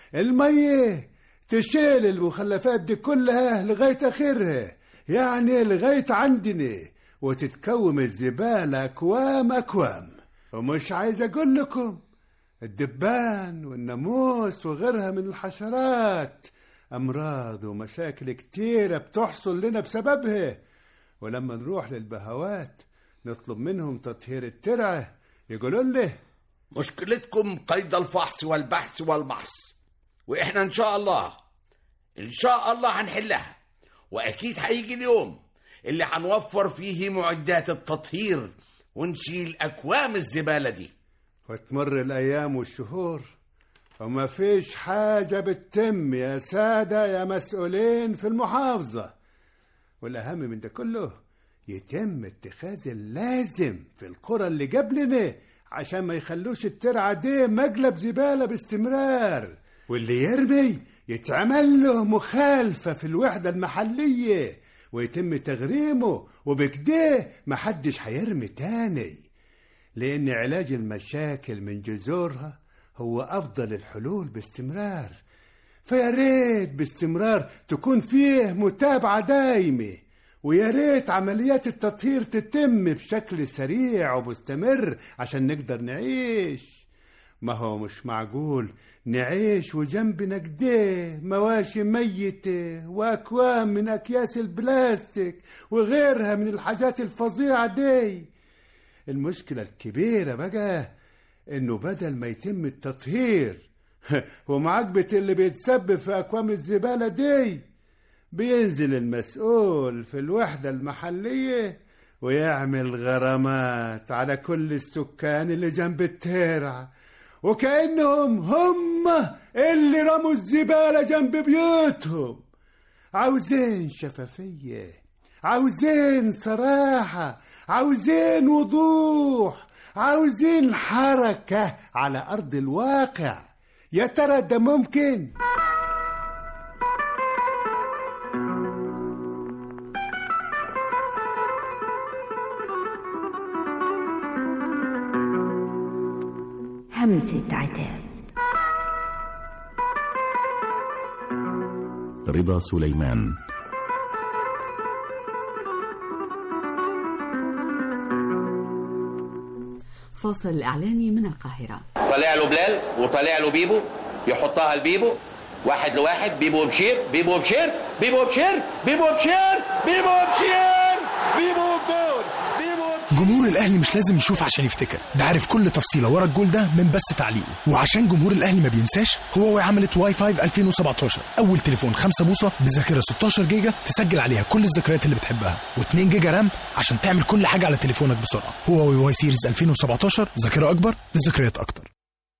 المية تشيل المخلفات دي كلها لغاية آخرها يعني لغاية عندنا وتتكوم الزبالة أكوام أكوام ومش عايز أقول لكم الدبان والناموس وغيرها من الحشرات أمراض ومشاكل كتيرة بتحصل لنا بسببها ولما نروح للبهوات نطلب منهم تطهير الترعة يقولوا له مشكلتكم قيد الفحص والبحث والمحص واحنا ان شاء الله ان شاء الله هنحلها واكيد هيجي اليوم اللي هنوفر فيه معدات التطهير ونشيل اكوام الزباله دي وتمر الأيام والشهور وما فيش حاجة بتتم يا سادة يا مسؤولين في المحافظة والأهم من ده كله يتم اتخاذ اللازم في القرى اللي قبلنا عشان ما يخلوش الترعة دي مقلب زبالة باستمرار واللي يرمي يتعمل له مخالفة في الوحدة المحلية ويتم تغريمه وبكده محدش هيرمي تاني لأن علاج المشاكل من جذورها هو أفضل الحلول باستمرار فيا ريت باستمرار تكون فيه متابعة دايمة ويا ريت عمليات التطهير تتم بشكل سريع ومستمر عشان نقدر نعيش ما هو مش معقول نعيش وجنبنا كده مواشي ميتة وأكوام من أكياس البلاستيك وغيرها من الحاجات الفظيعة دي المشكلة الكبيرة بقى إنه بدل ما يتم التطهير ومعاقبة اللي بيتسبب في أكوام الزبالة دي بينزل المسؤول في الوحدة المحلية ويعمل غرامات على كل السكان اللي جنب الترع وكأنهم هم اللي رموا الزبالة جنب بيوتهم عاوزين شفافية عاوزين صراحة عاوزين وضوح عاوزين حركة على أرض الواقع يا ترى ده ممكن همسة عتاب رضا سليمان فاصل إعلاني من القاهرة طالع له بلال وطالع له بيبو يحطها لبيبو واحد لواحد بيبو بشير بيبو بشير بيبو بشير بيبو بشير بيبو بشير بيبو جول بيبو جمهور الاهلي مش لازم يشوف عشان يفتكر ده عارف كل تفصيله ورا الجول ده من بس تعليقه وعشان جمهور الاهلي ما بينساش هواوي عملت واي فاي 2017 اول تليفون 5 بوصه بذاكره 16 جيجا تسجل عليها كل الذكريات اللي بتحبها و2 جيجا رام عشان تعمل كل حاجه على تليفونك بسرعه هواوي واي سيريز 2017 ذاكره اكبر لذكريات اكتر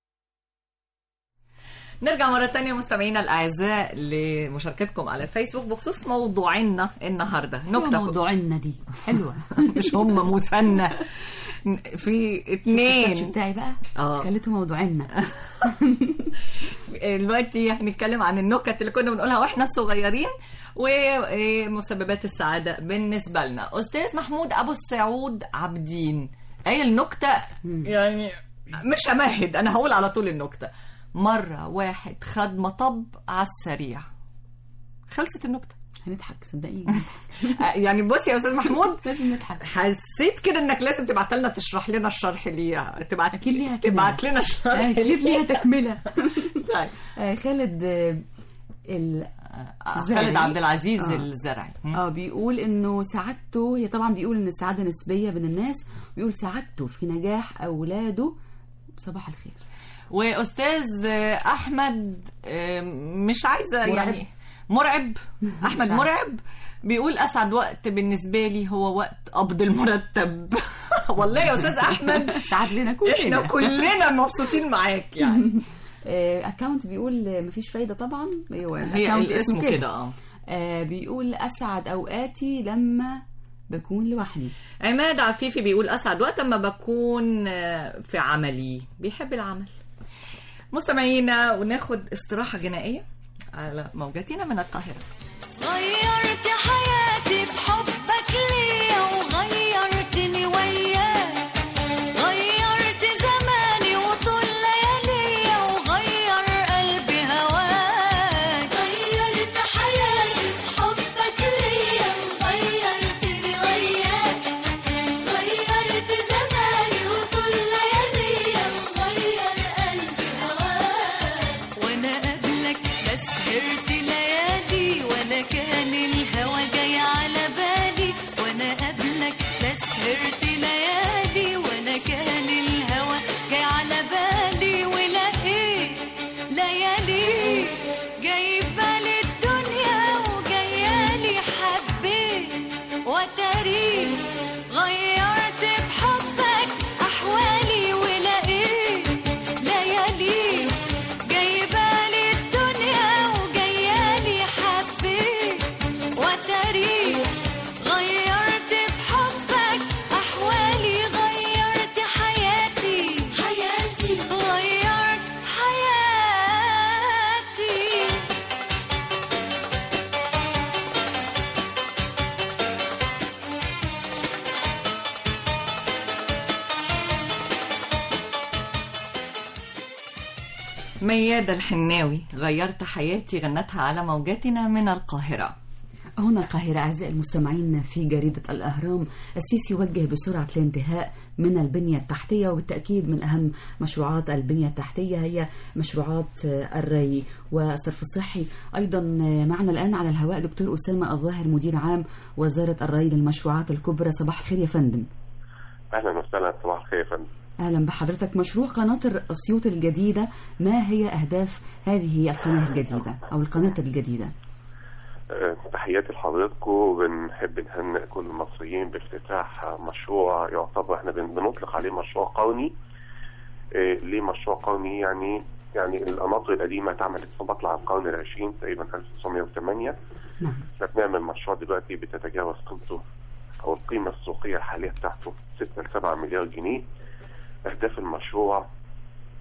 نرجع مرة تانية مستمعينا الأعزاء لمشاركتكم على الفيسبوك بخصوص موضوعنا النهاردة نكتة موضوعنا دي حلوة مش هم مثنى في التاتش اتنين بتاعي بقى اه خليته موضوعنا دلوقتي هنتكلم عن النكت اللي كنا بنقولها واحنا صغيرين ومسببات السعادة بالنسبة لنا أستاذ محمود أبو السعود عابدين قايل نكتة يعني مش همهد أنا هقول على طول النكتة مرة واحد خد مطب على السريع خلصت النكتة هنضحك صدقيني يعني بص يا استاذ محمود لازم نضحك حسيت كده انك لازم تبعت لنا تشرح لنا الشرح ليها تبعت اكيد ليها تبعت لنا الشرح اكيد ليها تكمله طيب آه، خالد آه، ال خالد زرعي. عبد العزيز آه. الزرعي اه بيقول انه سعادته هي طبعا بيقول ان السعاده نسبيه بين الناس بيقول سعادته في نجاح اولاده صباح الخير واستاذ احمد آه، مش عايزه مرعب. يعني مرعب احمد عارفة. مرعب بيقول اسعد وقت بالنسبه لي هو وقت قبض المرتب والله يا استاذ احمد سعد لنا كلنا احنا كلنا مبسوطين معاك يعني اكونت بيقول آه، مفيش فايده طبعا ايوه هي الأكاونت اسمه كده اه آه، بيقول اسعد اوقاتي لما بكون لوحدي عماد عفيفي بيقول اسعد وقت لما بكون آه، في عملي بيحب العمل مستمعينا وناخد استراحه غنائيه على موجاتنا من القاهره غيرت حياتي بحبك ليا وغيرتني وياك غيرت زماني وطول لياليا وغير قلبي هواك غيرت حياتي بحبك ليا وغيرتني وياك غيرت زماني وطول لياليا وغير قلبي هواك وانا قبلك بس سهرت ليالي وانا كان الهوى جاي على بالي وانا قبلك بس سهرت ليالي وانا كان الهوى جاي على بالي ولقيت ليالي جاي بالي الدنيا وجايالي حبيت وتاريخ غيرت بحبك احوالي ولقيت ليالي جايبالي الدنيا وجايالي حبيت وتاريخ غيرت بحبك احوالي غيرت حياتي حياتي غيرت حياتي ميادة الحناوي غيرت حياتي غنتها على موجاتنا من القاهرة هنا القاهرة أعزائي المستمعين في جريدة الأهرام السيسي يوجه بسرعة الانتهاء من البنية التحتية وبالتأكيد من أهم مشروعات البنية التحتية هي مشروعات الري والصرف الصحي أيضا معنا الآن على الهواء دكتور أسامة الظاهر مدير عام وزارة الري للمشروعات الكبرى صباح الخير يا فندم اهلا وسهلا صباح الخير يا فندم أهلا بحضرتك مشروع قناة الأسيوط الجديدة ما هي أهداف هذه القناة الجديدة أو القناة الجديدة آه، تحياتي لحضراتكم بنحب نهنئ كل المصريين بافتتاح مشروع يعتبر احنا بن- بنطلق عليه مشروع قومي آه، ليه مشروع قومي يعني يعني القناطر القديمة اتعملت في مطلع القرن العشرين تقريبا 1908 نعم احنا بنعمل مشروع دلوقتي بتتجاوز قيمته او القيمة السوقية الحالية بتاعته 6 ل 7 مليار جنيه اهداف المشروع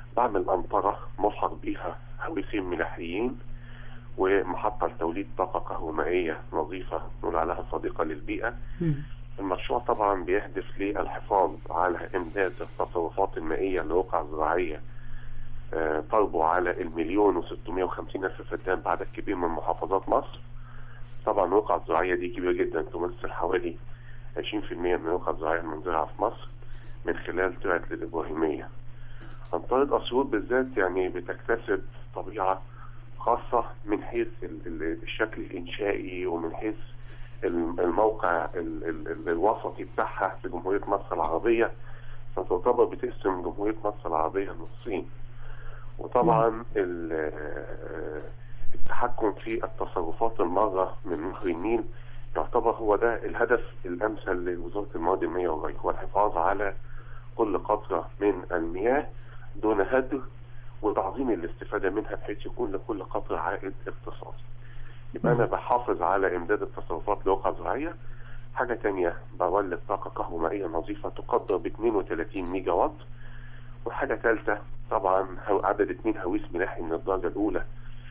بعمل أنطرة ملحق بيها هويسين ملاحيين ومحطة لتوليد طاقة كهرومائية نظيفة نقول عليها صديقة للبيئة المشروع طبعا بيهدف للحفاظ على إمداد التصرفات المائية للرقعة الزراعية آه، تربو على المليون وستمائة وخمسين ألف فدان بعدد كبير من محافظات مصر طبعا الرقعة الزراعية دي كبيرة جدا تمثل حوالي 20% من الرقعة الزراعية المنزرعة في مصر من خلال ترعة الإبراهيمية أنطرة أسيوط بالذات يعني بتكتسب طبيعة خاصة من حيث ال- ال- الشكل الإنشائي ومن حيث الم- الموقع ال- ال- ال- الوسطي بتاعها في جمهورية مصر العربية فتعتبر بتقسم جمهورية مصر العربية نصين وطبعا ال- آه، التحكم في التصرفات المارة من نهر النيل يعتبر هو ده الهدف الأمثل لوزارة المواد المائية والري هو الحفاظ على كل قطرة من المياه دون هدر وتعظيم الاستفادة منها بحيث يكون لكل قطرة عائد اقتصادي يبقى أنا بحافظ على إمداد التصرفات لوقعة زراعية حاجة تانية بولد طاقة كهرومائية نظيفة تقدر ب 32 ميجا وات وحاجة ثالثة طبعا هو- عدد اثنين هويس ملاحي من الدرجة الأولى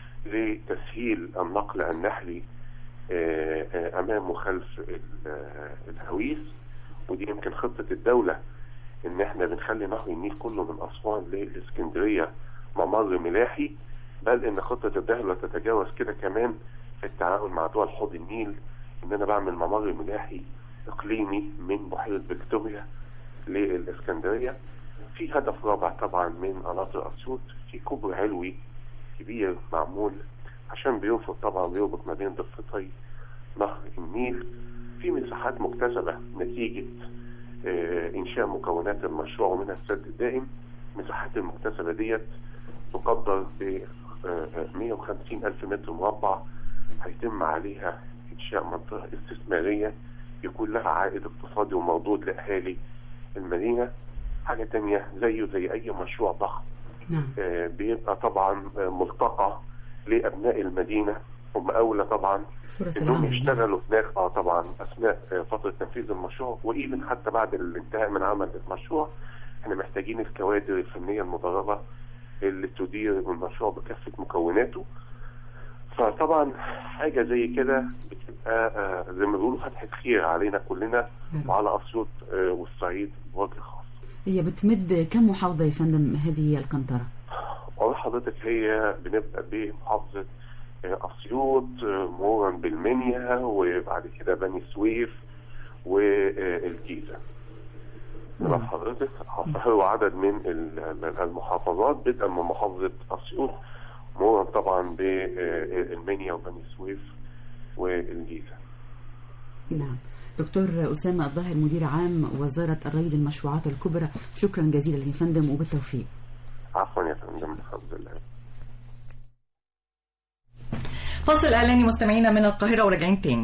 لتسهيل النقل النحلي آه، آه، أمام وخلف ال- آه، الهويس ودي يمكن خطة الدولة إن إحنا بنخلي نهر النيل كله من أسوان للإسكندرية ممر ملاحي بل إن خطة الدولة تتجاوز كده كمان في التعاون مع دول حوض النيل إن أنا بعمل ممر ملاحي إقليمي من بحيرة فيكتوريا للإسكندرية في هدف رابع طبعا من قناطر أسيوط في كوبري علوي كبير معمول عشان بيرفض طبعا بيربط ما بين ضفتي نهر النيل في مساحات مكتسبة نتيجة آه، إنشاء مكونات المشروع ومنها السد الدائم المساحات المكتسبة ديت تقدر ب آه، آه، 150 ألف متر مربع هيتم عليها إنشاء منطقة استثمارية يكون لها عائد اقتصادي ومردود لأهالي المدينة حاجة تانية زيه زي أي مشروع ضخم آه، بيبقى طبعا آه، ملتقى لأبناء المدينة هم أولى طبعا فرص انهم العمل. يشتغلوا هناك اه طبعا اثناء آه، فتره تنفيذ المشروع وايفن حتى بعد الانتهاء من عمل المشروع احنا محتاجين الكوادر الفنيه المدربه اللي تدير المشروع بكافه مكوناته فطبعا حاجه زي كده بتبقى آه، زي ما بيقولوا فتحه خير علينا كلنا وعلى اسيوط آه، والصعيد بوجه خاص هي بتمد كم محافظة يا فندم هذه القنطرة؟ والله حضرتك هي بنبدا بمحافظه آه، اسيوط آه، مرورا بالمنيا وبعد كده بني سويف والجيزه تمام حضرتك هو عدد من ال- ال- المحافظات بدءا من محافظه اسيوط مرورا طبعا بالمنيا وبني سويف والجيزه نعم دكتور أسامة الظاهر مدير عام وزارة الري للمشروعات الكبرى شكرا جزيلا يا فندم وبالتوفيق عفوا يا فندم الحمد لله فاصل اعلاني مستمعينا من القاهره وراجعين تاني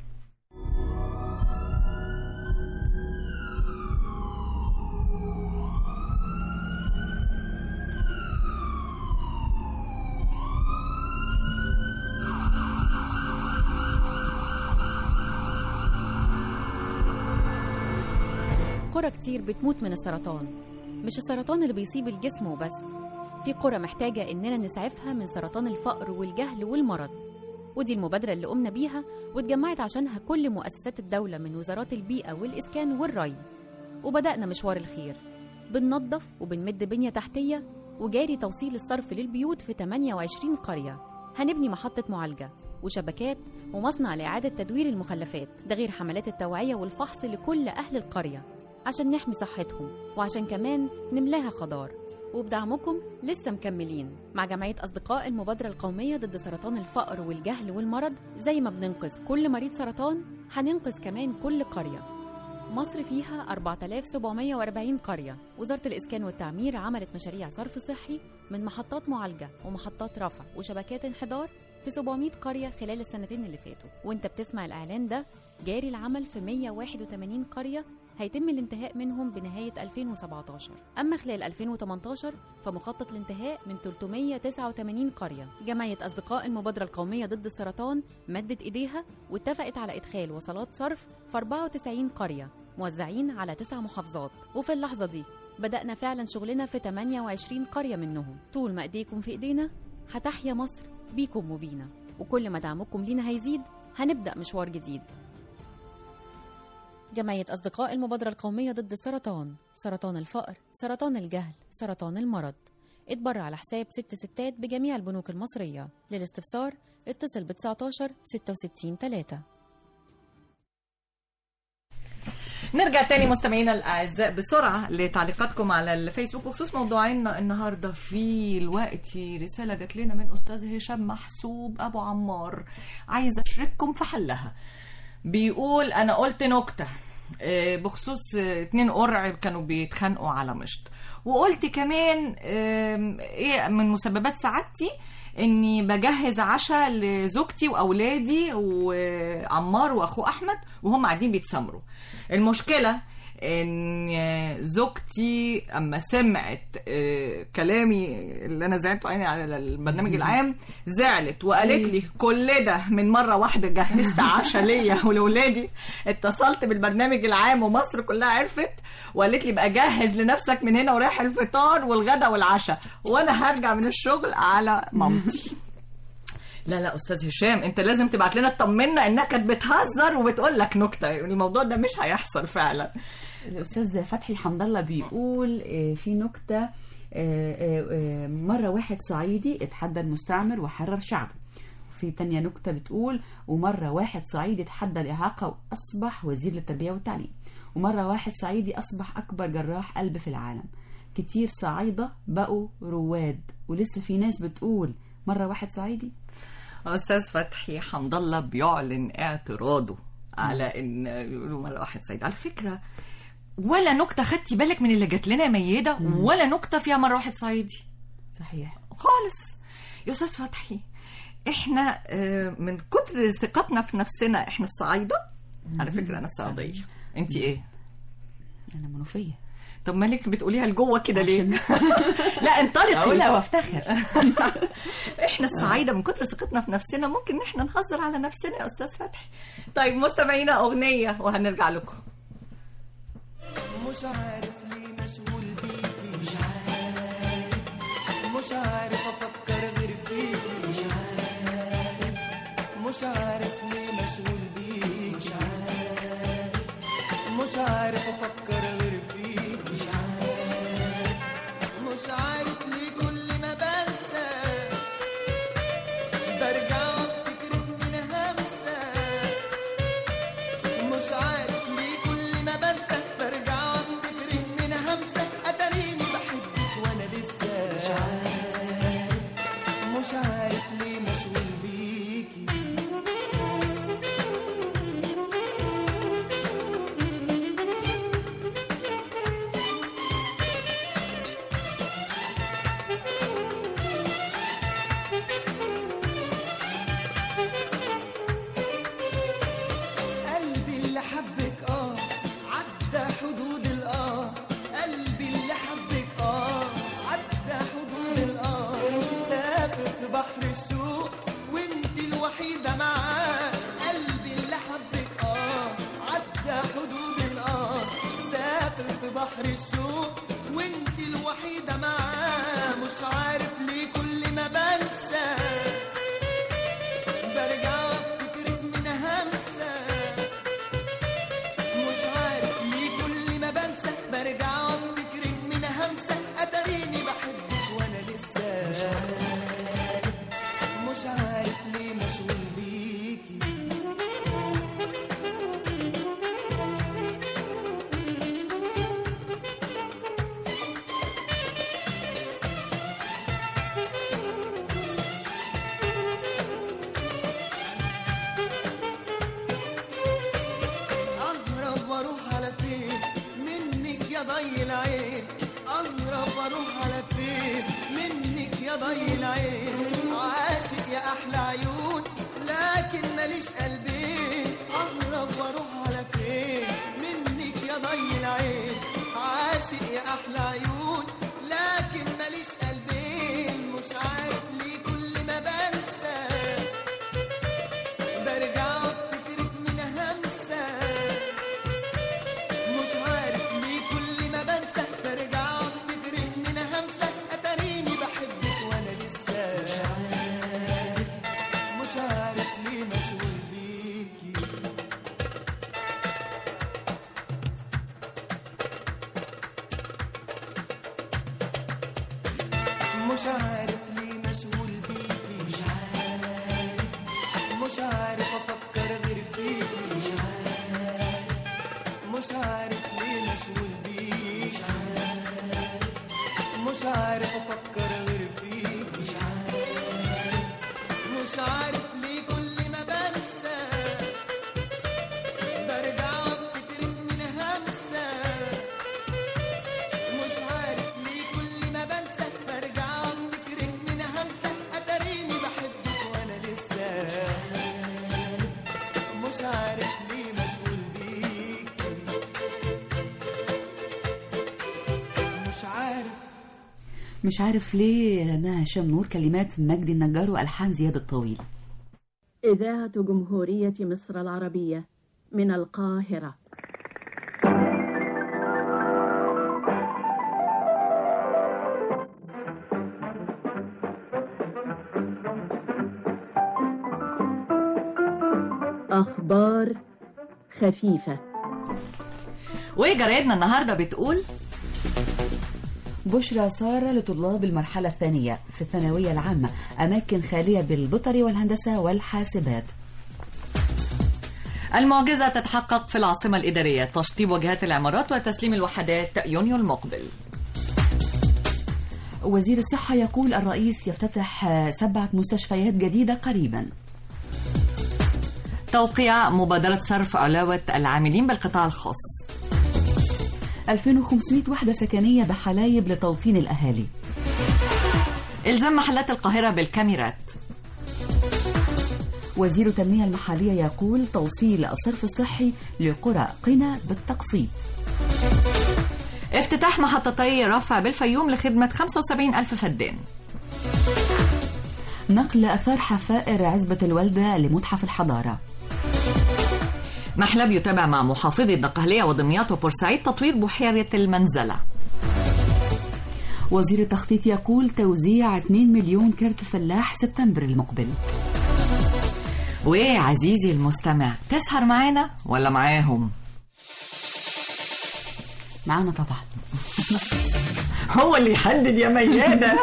قرى كتير بتموت من السرطان مش السرطان اللي بيصيب الجسم وبس في قرى محتاجة إننا نسعفها من سرطان الفقر والجهل والمرض ودي المبادرة اللي قمنا بيها واتجمعت عشانها كل مؤسسات الدولة من وزارات البيئة والإسكان والري وبدأنا مشوار الخير بننظف وبنمد بنية تحتية وجاري توصيل الصرف للبيوت في 28 قرية هنبني محطة معالجة وشبكات ومصنع لإعادة تدوير المخلفات ده غير حملات التوعية والفحص لكل أهل القرية عشان نحمي صحتهم وعشان كمان نملاها خضار وبدعمكم لسه مكملين مع جمعية أصدقاء المبادرة القومية ضد سرطان الفقر والجهل والمرض زي ما بننقذ كل مريض سرطان هننقذ كمان كل قرية مصر فيها 4740 قرية وزارة الإسكان والتعمير عملت مشاريع صرف صحي من محطات معالجة ومحطات رفع وشبكات انحدار في 700 قرية خلال السنتين اللي فاتوا وانت بتسمع الإعلان ده جاري العمل في 181 قرية هيتم الانتهاء منهم بنهاية 2017 أما خلال 2018 فمخطط الانتهاء من 389 قرية جمعية أصدقاء المبادرة القومية ضد السرطان مدت إيديها واتفقت على إدخال وصلات صرف في 94 قرية موزعين على تسع محافظات وفي اللحظة دي بدأنا فعلا شغلنا في 28 قرية منهم طول ما ايديكم في ايدينا هتحيا مصر بيكم وبينا وكل ما دعمكم لينا هيزيد هنبدأ مشوار جديد جمعية أصدقاء المبادرة القومية ضد السرطان سرطان الفقر سرطان الجهل سرطان المرض اتبرع على حساب ست ستات بجميع البنوك المصرية للاستفسار اتصل ب 19 66 3 نرجع تاني مستمعينا الاعزاء بسرعه لتعليقاتكم على الفيسبوك بخصوص موضوعنا النهارده في الوقت رساله جات لنا من استاذ هشام محسوب ابو عمار عايز اشارككم في حلها بيقول انا قلت نكته آه، بخصوص آه، اتنين قرع كانوا بيتخانقوا على مشط وقلت كمان آم، ايه من مسببات سعادتي اني بجهز عشاء لزوجتي واولادي وعمار واخوه احمد وهم قاعدين بيتسامروا المشكله ان زوجتي اما سمعت آه، كلامي اللي انا زعلته يعني على البرنامج العام زعلت وقالت لي كل ده من مره واحده جهزت عشاء ليا ولولادي اتصلت بالبرنامج العام ومصر كلها عرفت وقالت لي بقى جهز لنفسك من هنا ورايح الفطار والغدا والعشاء وانا هرجع من الشغل على مامتي لا لا استاذ هشام انت لازم تبعت لنا تطمنا انها كانت بتهزر وبتقول لك نكته الموضوع ده مش هيحصل فعلا الاستاذ فتحي حمد الله بيقول آه، في نكته آه، آه، آه، مره واحد صعيدي اتحدى المستعمر وحرر شعبه في تانية نكتة بتقول ومرة واحد صعيدي اتحدى الإعاقة وأصبح وزير للتربية والتعليم ومرة واحد صعيدي أصبح أكبر جراح قلب في العالم كتير صعايدة بقوا رواد ولسه في ناس بتقول مرة واحد صعيدي استاذ فتحي حمد الله بيعلن اعتراضه على ان يقولوا مره واحد سعيد على فكره ولا نكته خدتي بالك من اللي جات لنا يا ميده ولا نكته فيها مره واحد صعيدي صحيح خالص يا استاذ فتحي احنا آه، من كتر ثقتنا في نفسنا احنا الصعايده على فكره انا الصعيديه انت ايه أنا منوفية طب مالك بتقوليها لجوه كده ليه لا انطلقي أقولها وافتخر احنا الصعايده من كتر ثقتنا في نفسنا ممكن ان احنا نهزر على نفسنا يا استاذ فتحي طيب مستمعينا اغنيه وهنرجع لكم مش عارف ليه مشغول بيكي مش عارف مش عارف افكر غير فيكي مش عارف مش عارف ليه مشغول بيكي مش عارف مش عارف افكر غير فيكي مش عارف مش عارف ليه كل ما بنسى برجع افتكرك من همسه مش عارف ليه كل ما بنسى برجع افتكرك من همسة اتاريني بحبك وانا لسه مش عارف مش عارف ليه مشغول بيكي قلبي اللي حبك اه عدى حدود الاه قلبي اللي حبك اه عدى حدود الاه سافر في بحر الشوق وانت الوحيدة معاه قلبي اللي حبك اه عدى حدود الاه سافر في بحر الشوق وانت الوحيدة معاه مش عارف ليه كل ما بنسى برجع افتكرك من همسه مش عارف ليه كل ما بنسى برجع افتكرك من همسة اتاريني بحبك وانا لسه مش عارف مش عارف ليه مشغول بيكي مش عارف ليه مشغول بيكي مش عارف مش عارف افكر غير فيكي مش عارف مش عارف ليه مشغول بيكي مش عارف مش عارف افكر غير فيكي مش عارف مش عارف ليه كل ما بنسى برجع وافتكرك من همسة مش عارف ليه كل ما بنسى برجع وافتكرك من همسة اتاريني بحبك وانا لسه مش عارف ليه مشغول بيكي مش عارف مش عارف ليه غناها هشام نور كلمات مجدي النجار والحان زياد الطويل إذاعة جمهورية مصر العربية من القاهرة أخبار خفيفة وجرايدنا النهارده بتقول بشرى سارة لطلاب المرحلة الثانية في الثانوية العامة أماكن خالية بالبطري والهندسة والحاسبات المعجزة تتحقق في العاصمة الإدارية تشطيب واجهات العمارات وتسليم الوحدات يونيو المقبل وزير الصحة يقول الرئيس يفتتح سبعة مستشفيات جديدة قريبا توقيع مبادرة صرف علاوة العاملين بالقطاع الخاص 2500 وحدة سكنية بحلايب لتوطين الأهالي إلزام محلات القاهرة بالكاميرات وزير التنمية المحلية يقول توصيل الصرف الصحي لقرى قنا بالتقسيط افتتاح محطتي رفع بالفيوم لخدمة 75 ألف فدان نقل أثار حفائر عزبة الوالدة لمتحف الحضارة محلب يتابع مع محافظي الدقهلية ودمياط وبورسعيد تطوير بحيرة المنزلة وزير التخطيط يقول توزيع 2 مليون كرت فلاح سبتمبر المقبل وعزيزي المستمع تسهر معانا ولا معاهم معانا طبعا هو اللي يحدد يا ميادة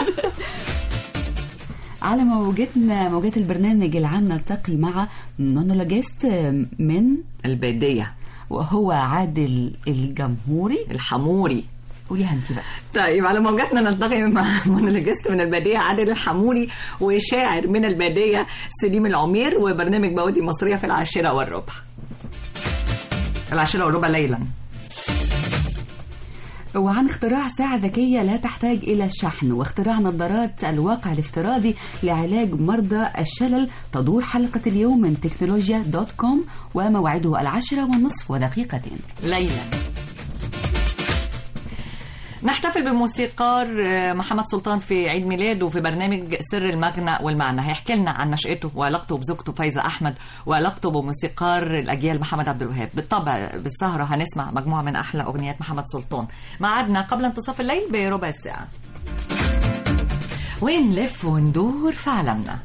على موجتنا موجات البرنامج العام نلتقي مع مونولوجيست من البادية وهو عادل الجمهوري الحموري قوليها انت بقى طيب على موجاتنا نلتقي مع مونولوجيست من البادية عادل الحموري وشاعر من البادية سليم العمير وبرنامج بوادي مصرية في العاشرة والربع العاشرة والربع ليلا وعن اختراع ساعة ذكية لا تحتاج إلى الشحن واختراع نظارات الواقع الافتراضي لعلاج مرضى الشلل تدور حلقة اليوم من تكنولوجيا دوت كوم وموعده العشرة والنصف ودقيقتين ليلا نحتفل بموسيقار محمد سلطان في عيد ميلاده في برنامج سر المغنى والمعنى هيحكي لنا عن نشأته وعلاقته بزوجته فايزة أحمد وعلاقته بموسيقار الأجيال محمد عبد الوهاب بالطبع بالسهرة هنسمع مجموعة من أحلى أغنيات محمد سلطان معادنا قبل انتصاف الليل بربع ساعة ونلف وندور في عالمنا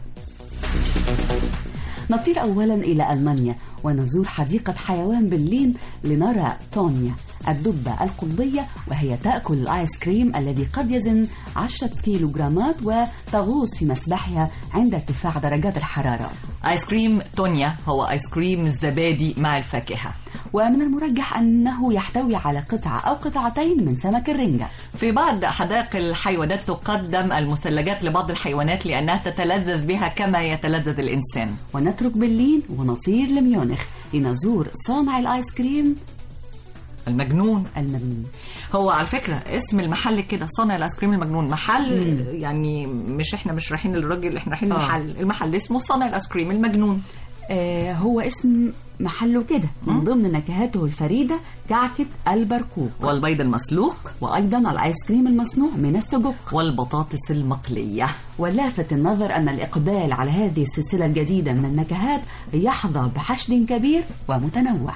نطير أولا إلى ألمانيا ونزور حديقة حيوان برلين لنرى تونيا الدبة القطبية وهي تأكل الآيس كريم الذي قد يزن 10 كيلوغرامات وتغوص في مسبحها عند ارتفاع درجات الحرارة آيس كريم تونيا هو آيس كريم الزبادي مع الفاكهة ومن المرجح أنه يحتوي على قطعة أو قطعتين من سمك الرنجة في بعض حدائق الحيوانات تقدم المثلجات لبعض الحيوانات لأنها تتلذذ بها كما يتلذذ الإنسان ونترك برلين ونطير لميونخ لنزور صانع الآيس كريم المجنون المجنون هو على فكرة اسم المحل كده صانع الايس كريم المجنون محل مم. يعني مش احنا مش رايحين للراجل احنا رايحين المحل المحل اسمه صانع الايس كريم المجنون آه هو اسم محله كده من ضمن نكهاته الفريدة كعكة البرقوق والبيض المسلوق وأيضا الآيس كريم المصنوع من السجق والبطاطس المقلية ولافت النظر أن الإقبال على هذه السلسلة الجديدة من النكهات يحظى بحشد كبير ومتنوع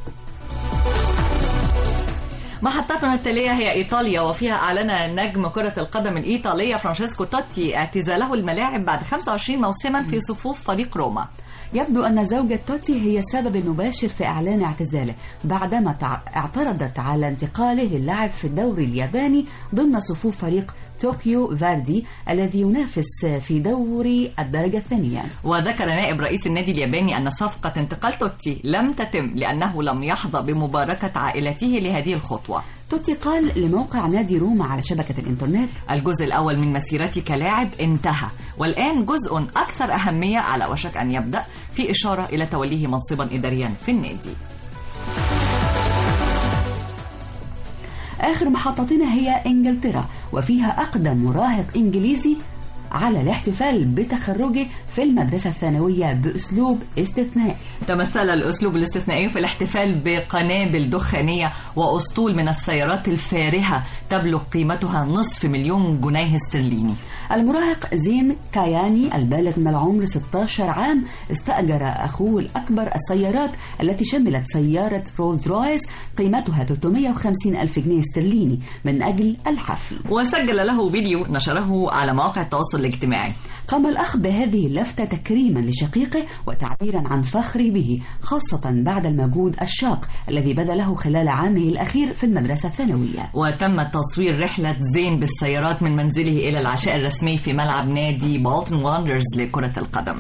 محطتنا التالية هي إيطاليا وفيها أعلن نجم كرة القدم الإيطالية فرانشيسكو توتي اعتزاله الملاعب بعد 25 موسما في صفوف فريق روما يبدو أن زوجة توتي هي السبب المباشر في إعلان اعتزاله بعدما تع- اعترضت على انتقاله للعب في الدوري الياباني ضمن صفوف فريق طوكيو فاردي الذي ينافس في دوري الدرجة الثانية وذكر نائب رئيس النادي الياباني أن صفقة انتقال توتي لم تتم لأنه لم يحظى بمباركة عائلته لهذه الخطوة توتي قال لموقع نادي روما على شبكة الإنترنت الجزء الأول من مسيرتي كلاعب انتهى والآن جزء أكثر أهمية على وشك أن يبدأ في إشارة إلى توليه منصبا إداريا في النادي آخر محطتنا هي إنجلترا وفيها أقدم مراهق إنجليزي على الاحتفال بتخرجه في المدرسة الثانوية بأسلوب استثنائي تمثل الأسلوب الاستثنائي في الاحتفال بقنابل دخانية وأسطول من السيارات الفارهة تبلغ قيمتها نصف مليون جنيه استرليني المراهق زين كاياني البالغ من العمر 16 عام استأجر أخوه الأكبر السيارات التي شملت سيارة رولز رويس قيمتها 350 ألف جنيه استرليني من أجل الحفل وسجل له فيديو نشره على مواقع التواصل الاجتماعي قام الأخ بهذه اللفتة تكريما لشقيقه وتعبيرا عن فخره به خاصة بعد المجهود الشاق الذي بذله خلال عامه الأخير في المدرسة الثانوية وتم تصوير رحلة زين بالسيارات من منزله إلى العشاء الرسمي في ملعب نادي بالتون واندرز لكرة القدم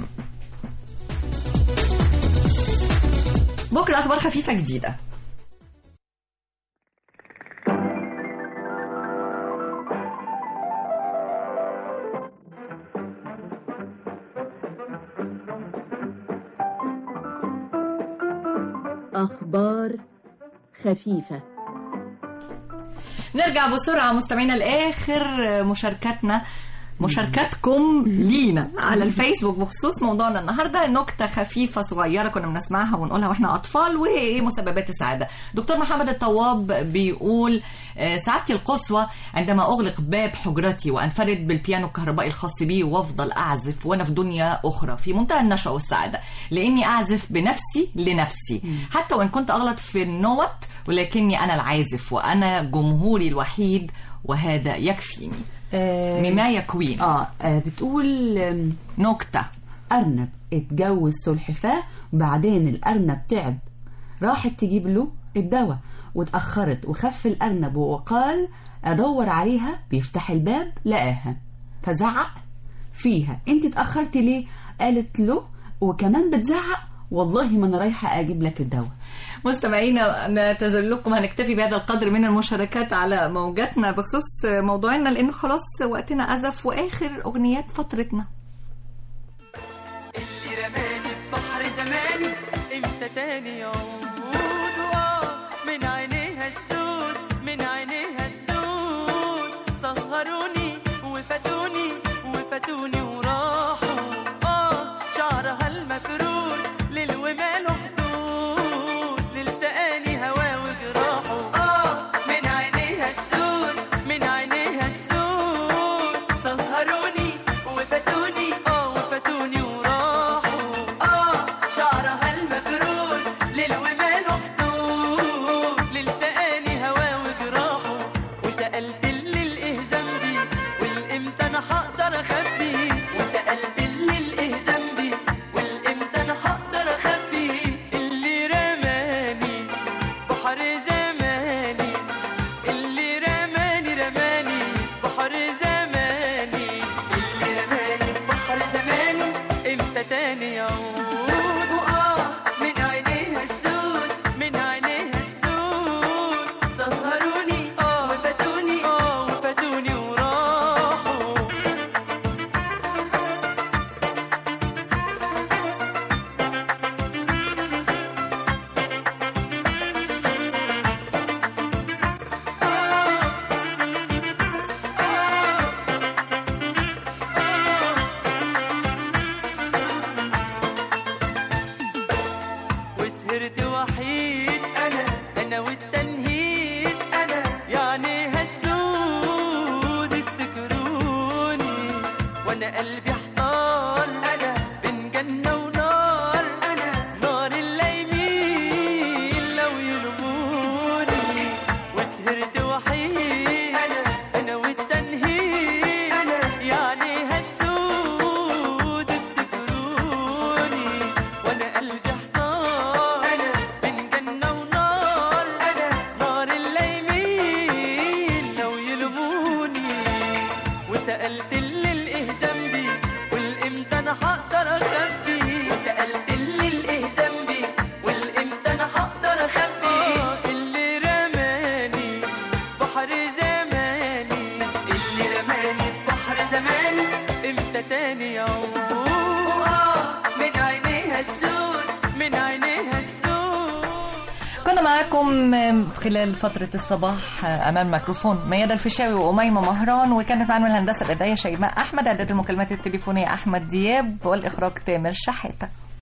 بكرة أخبار خفيفة جديدة أخبار خفيفة نرجع بسرعة مستمعينا لآخر مشاركتنا مشاركاتكم لينا على الفيسبوك بخصوص موضوعنا النهارده نكته خفيفه صغيره كنا بنسمعها ونقولها واحنا اطفال وهي ايه مسببات السعاده دكتور محمد الطواب بيقول آه، سعادتي القصوى عندما اغلق باب حجرتي وانفرد بالبيانو الكهربائي الخاص بي وافضل اعزف وانا في دنيا اخرى في منتهى النشوه والسعاده لاني اعزف بنفسي لنفسي حتى وان كنت اغلط في النوت ولكني انا العازف وانا جمهوري الوحيد وهذا يكفيني آه، مما يكوين آه, آه بتقول آم، نكتة أرنب اتجوز سلحفاة وبعدين الأرنب تعب راحت تجيب له الدواء واتأخرت وخف الأرنب وقال أدور عليها بيفتح الباب لقاها فزعق فيها انت اتأخرتي ليه قالت له وكمان بتزعق والله ما انا رايحه اجيب لك الدواء مستمعينا نعتذر لكم هنكتفي بهذا القدر من المشاركات على موجاتنا بخصوص موضوعنا لانه خلاص وقتنا ازف واخر اغنيات فترتنا اللي رماني في بحر زماني امتى تاني يعود وآه من عينيها السود من عينيها السود سهروني وفاتوني وفاتوني وراحوا اه شعرها المفرود ليل وماله حدود ليل سقاني هوا وجراحه اه من عينيها السود من عينيها السود سهروني وفاتوني اه وفاتوني وراحوا اه شعرها المفرود ليل وماله حدود ليل سقاني هوا وجراحه وسألت اللي ايه ذنبي والامتى انا هقدر اخبي تاني يعود من عينيها السود من عينيها السود كنا معاكم خلال فترة الصباح أمام ميكروفون ميادة الفيشاوي وأميمة مهران وكانت معنا من الهندسة الإدارية شيماء أحمد إعداد المكالمات التليفونية أحمد دياب والإخراج تامر شحاتة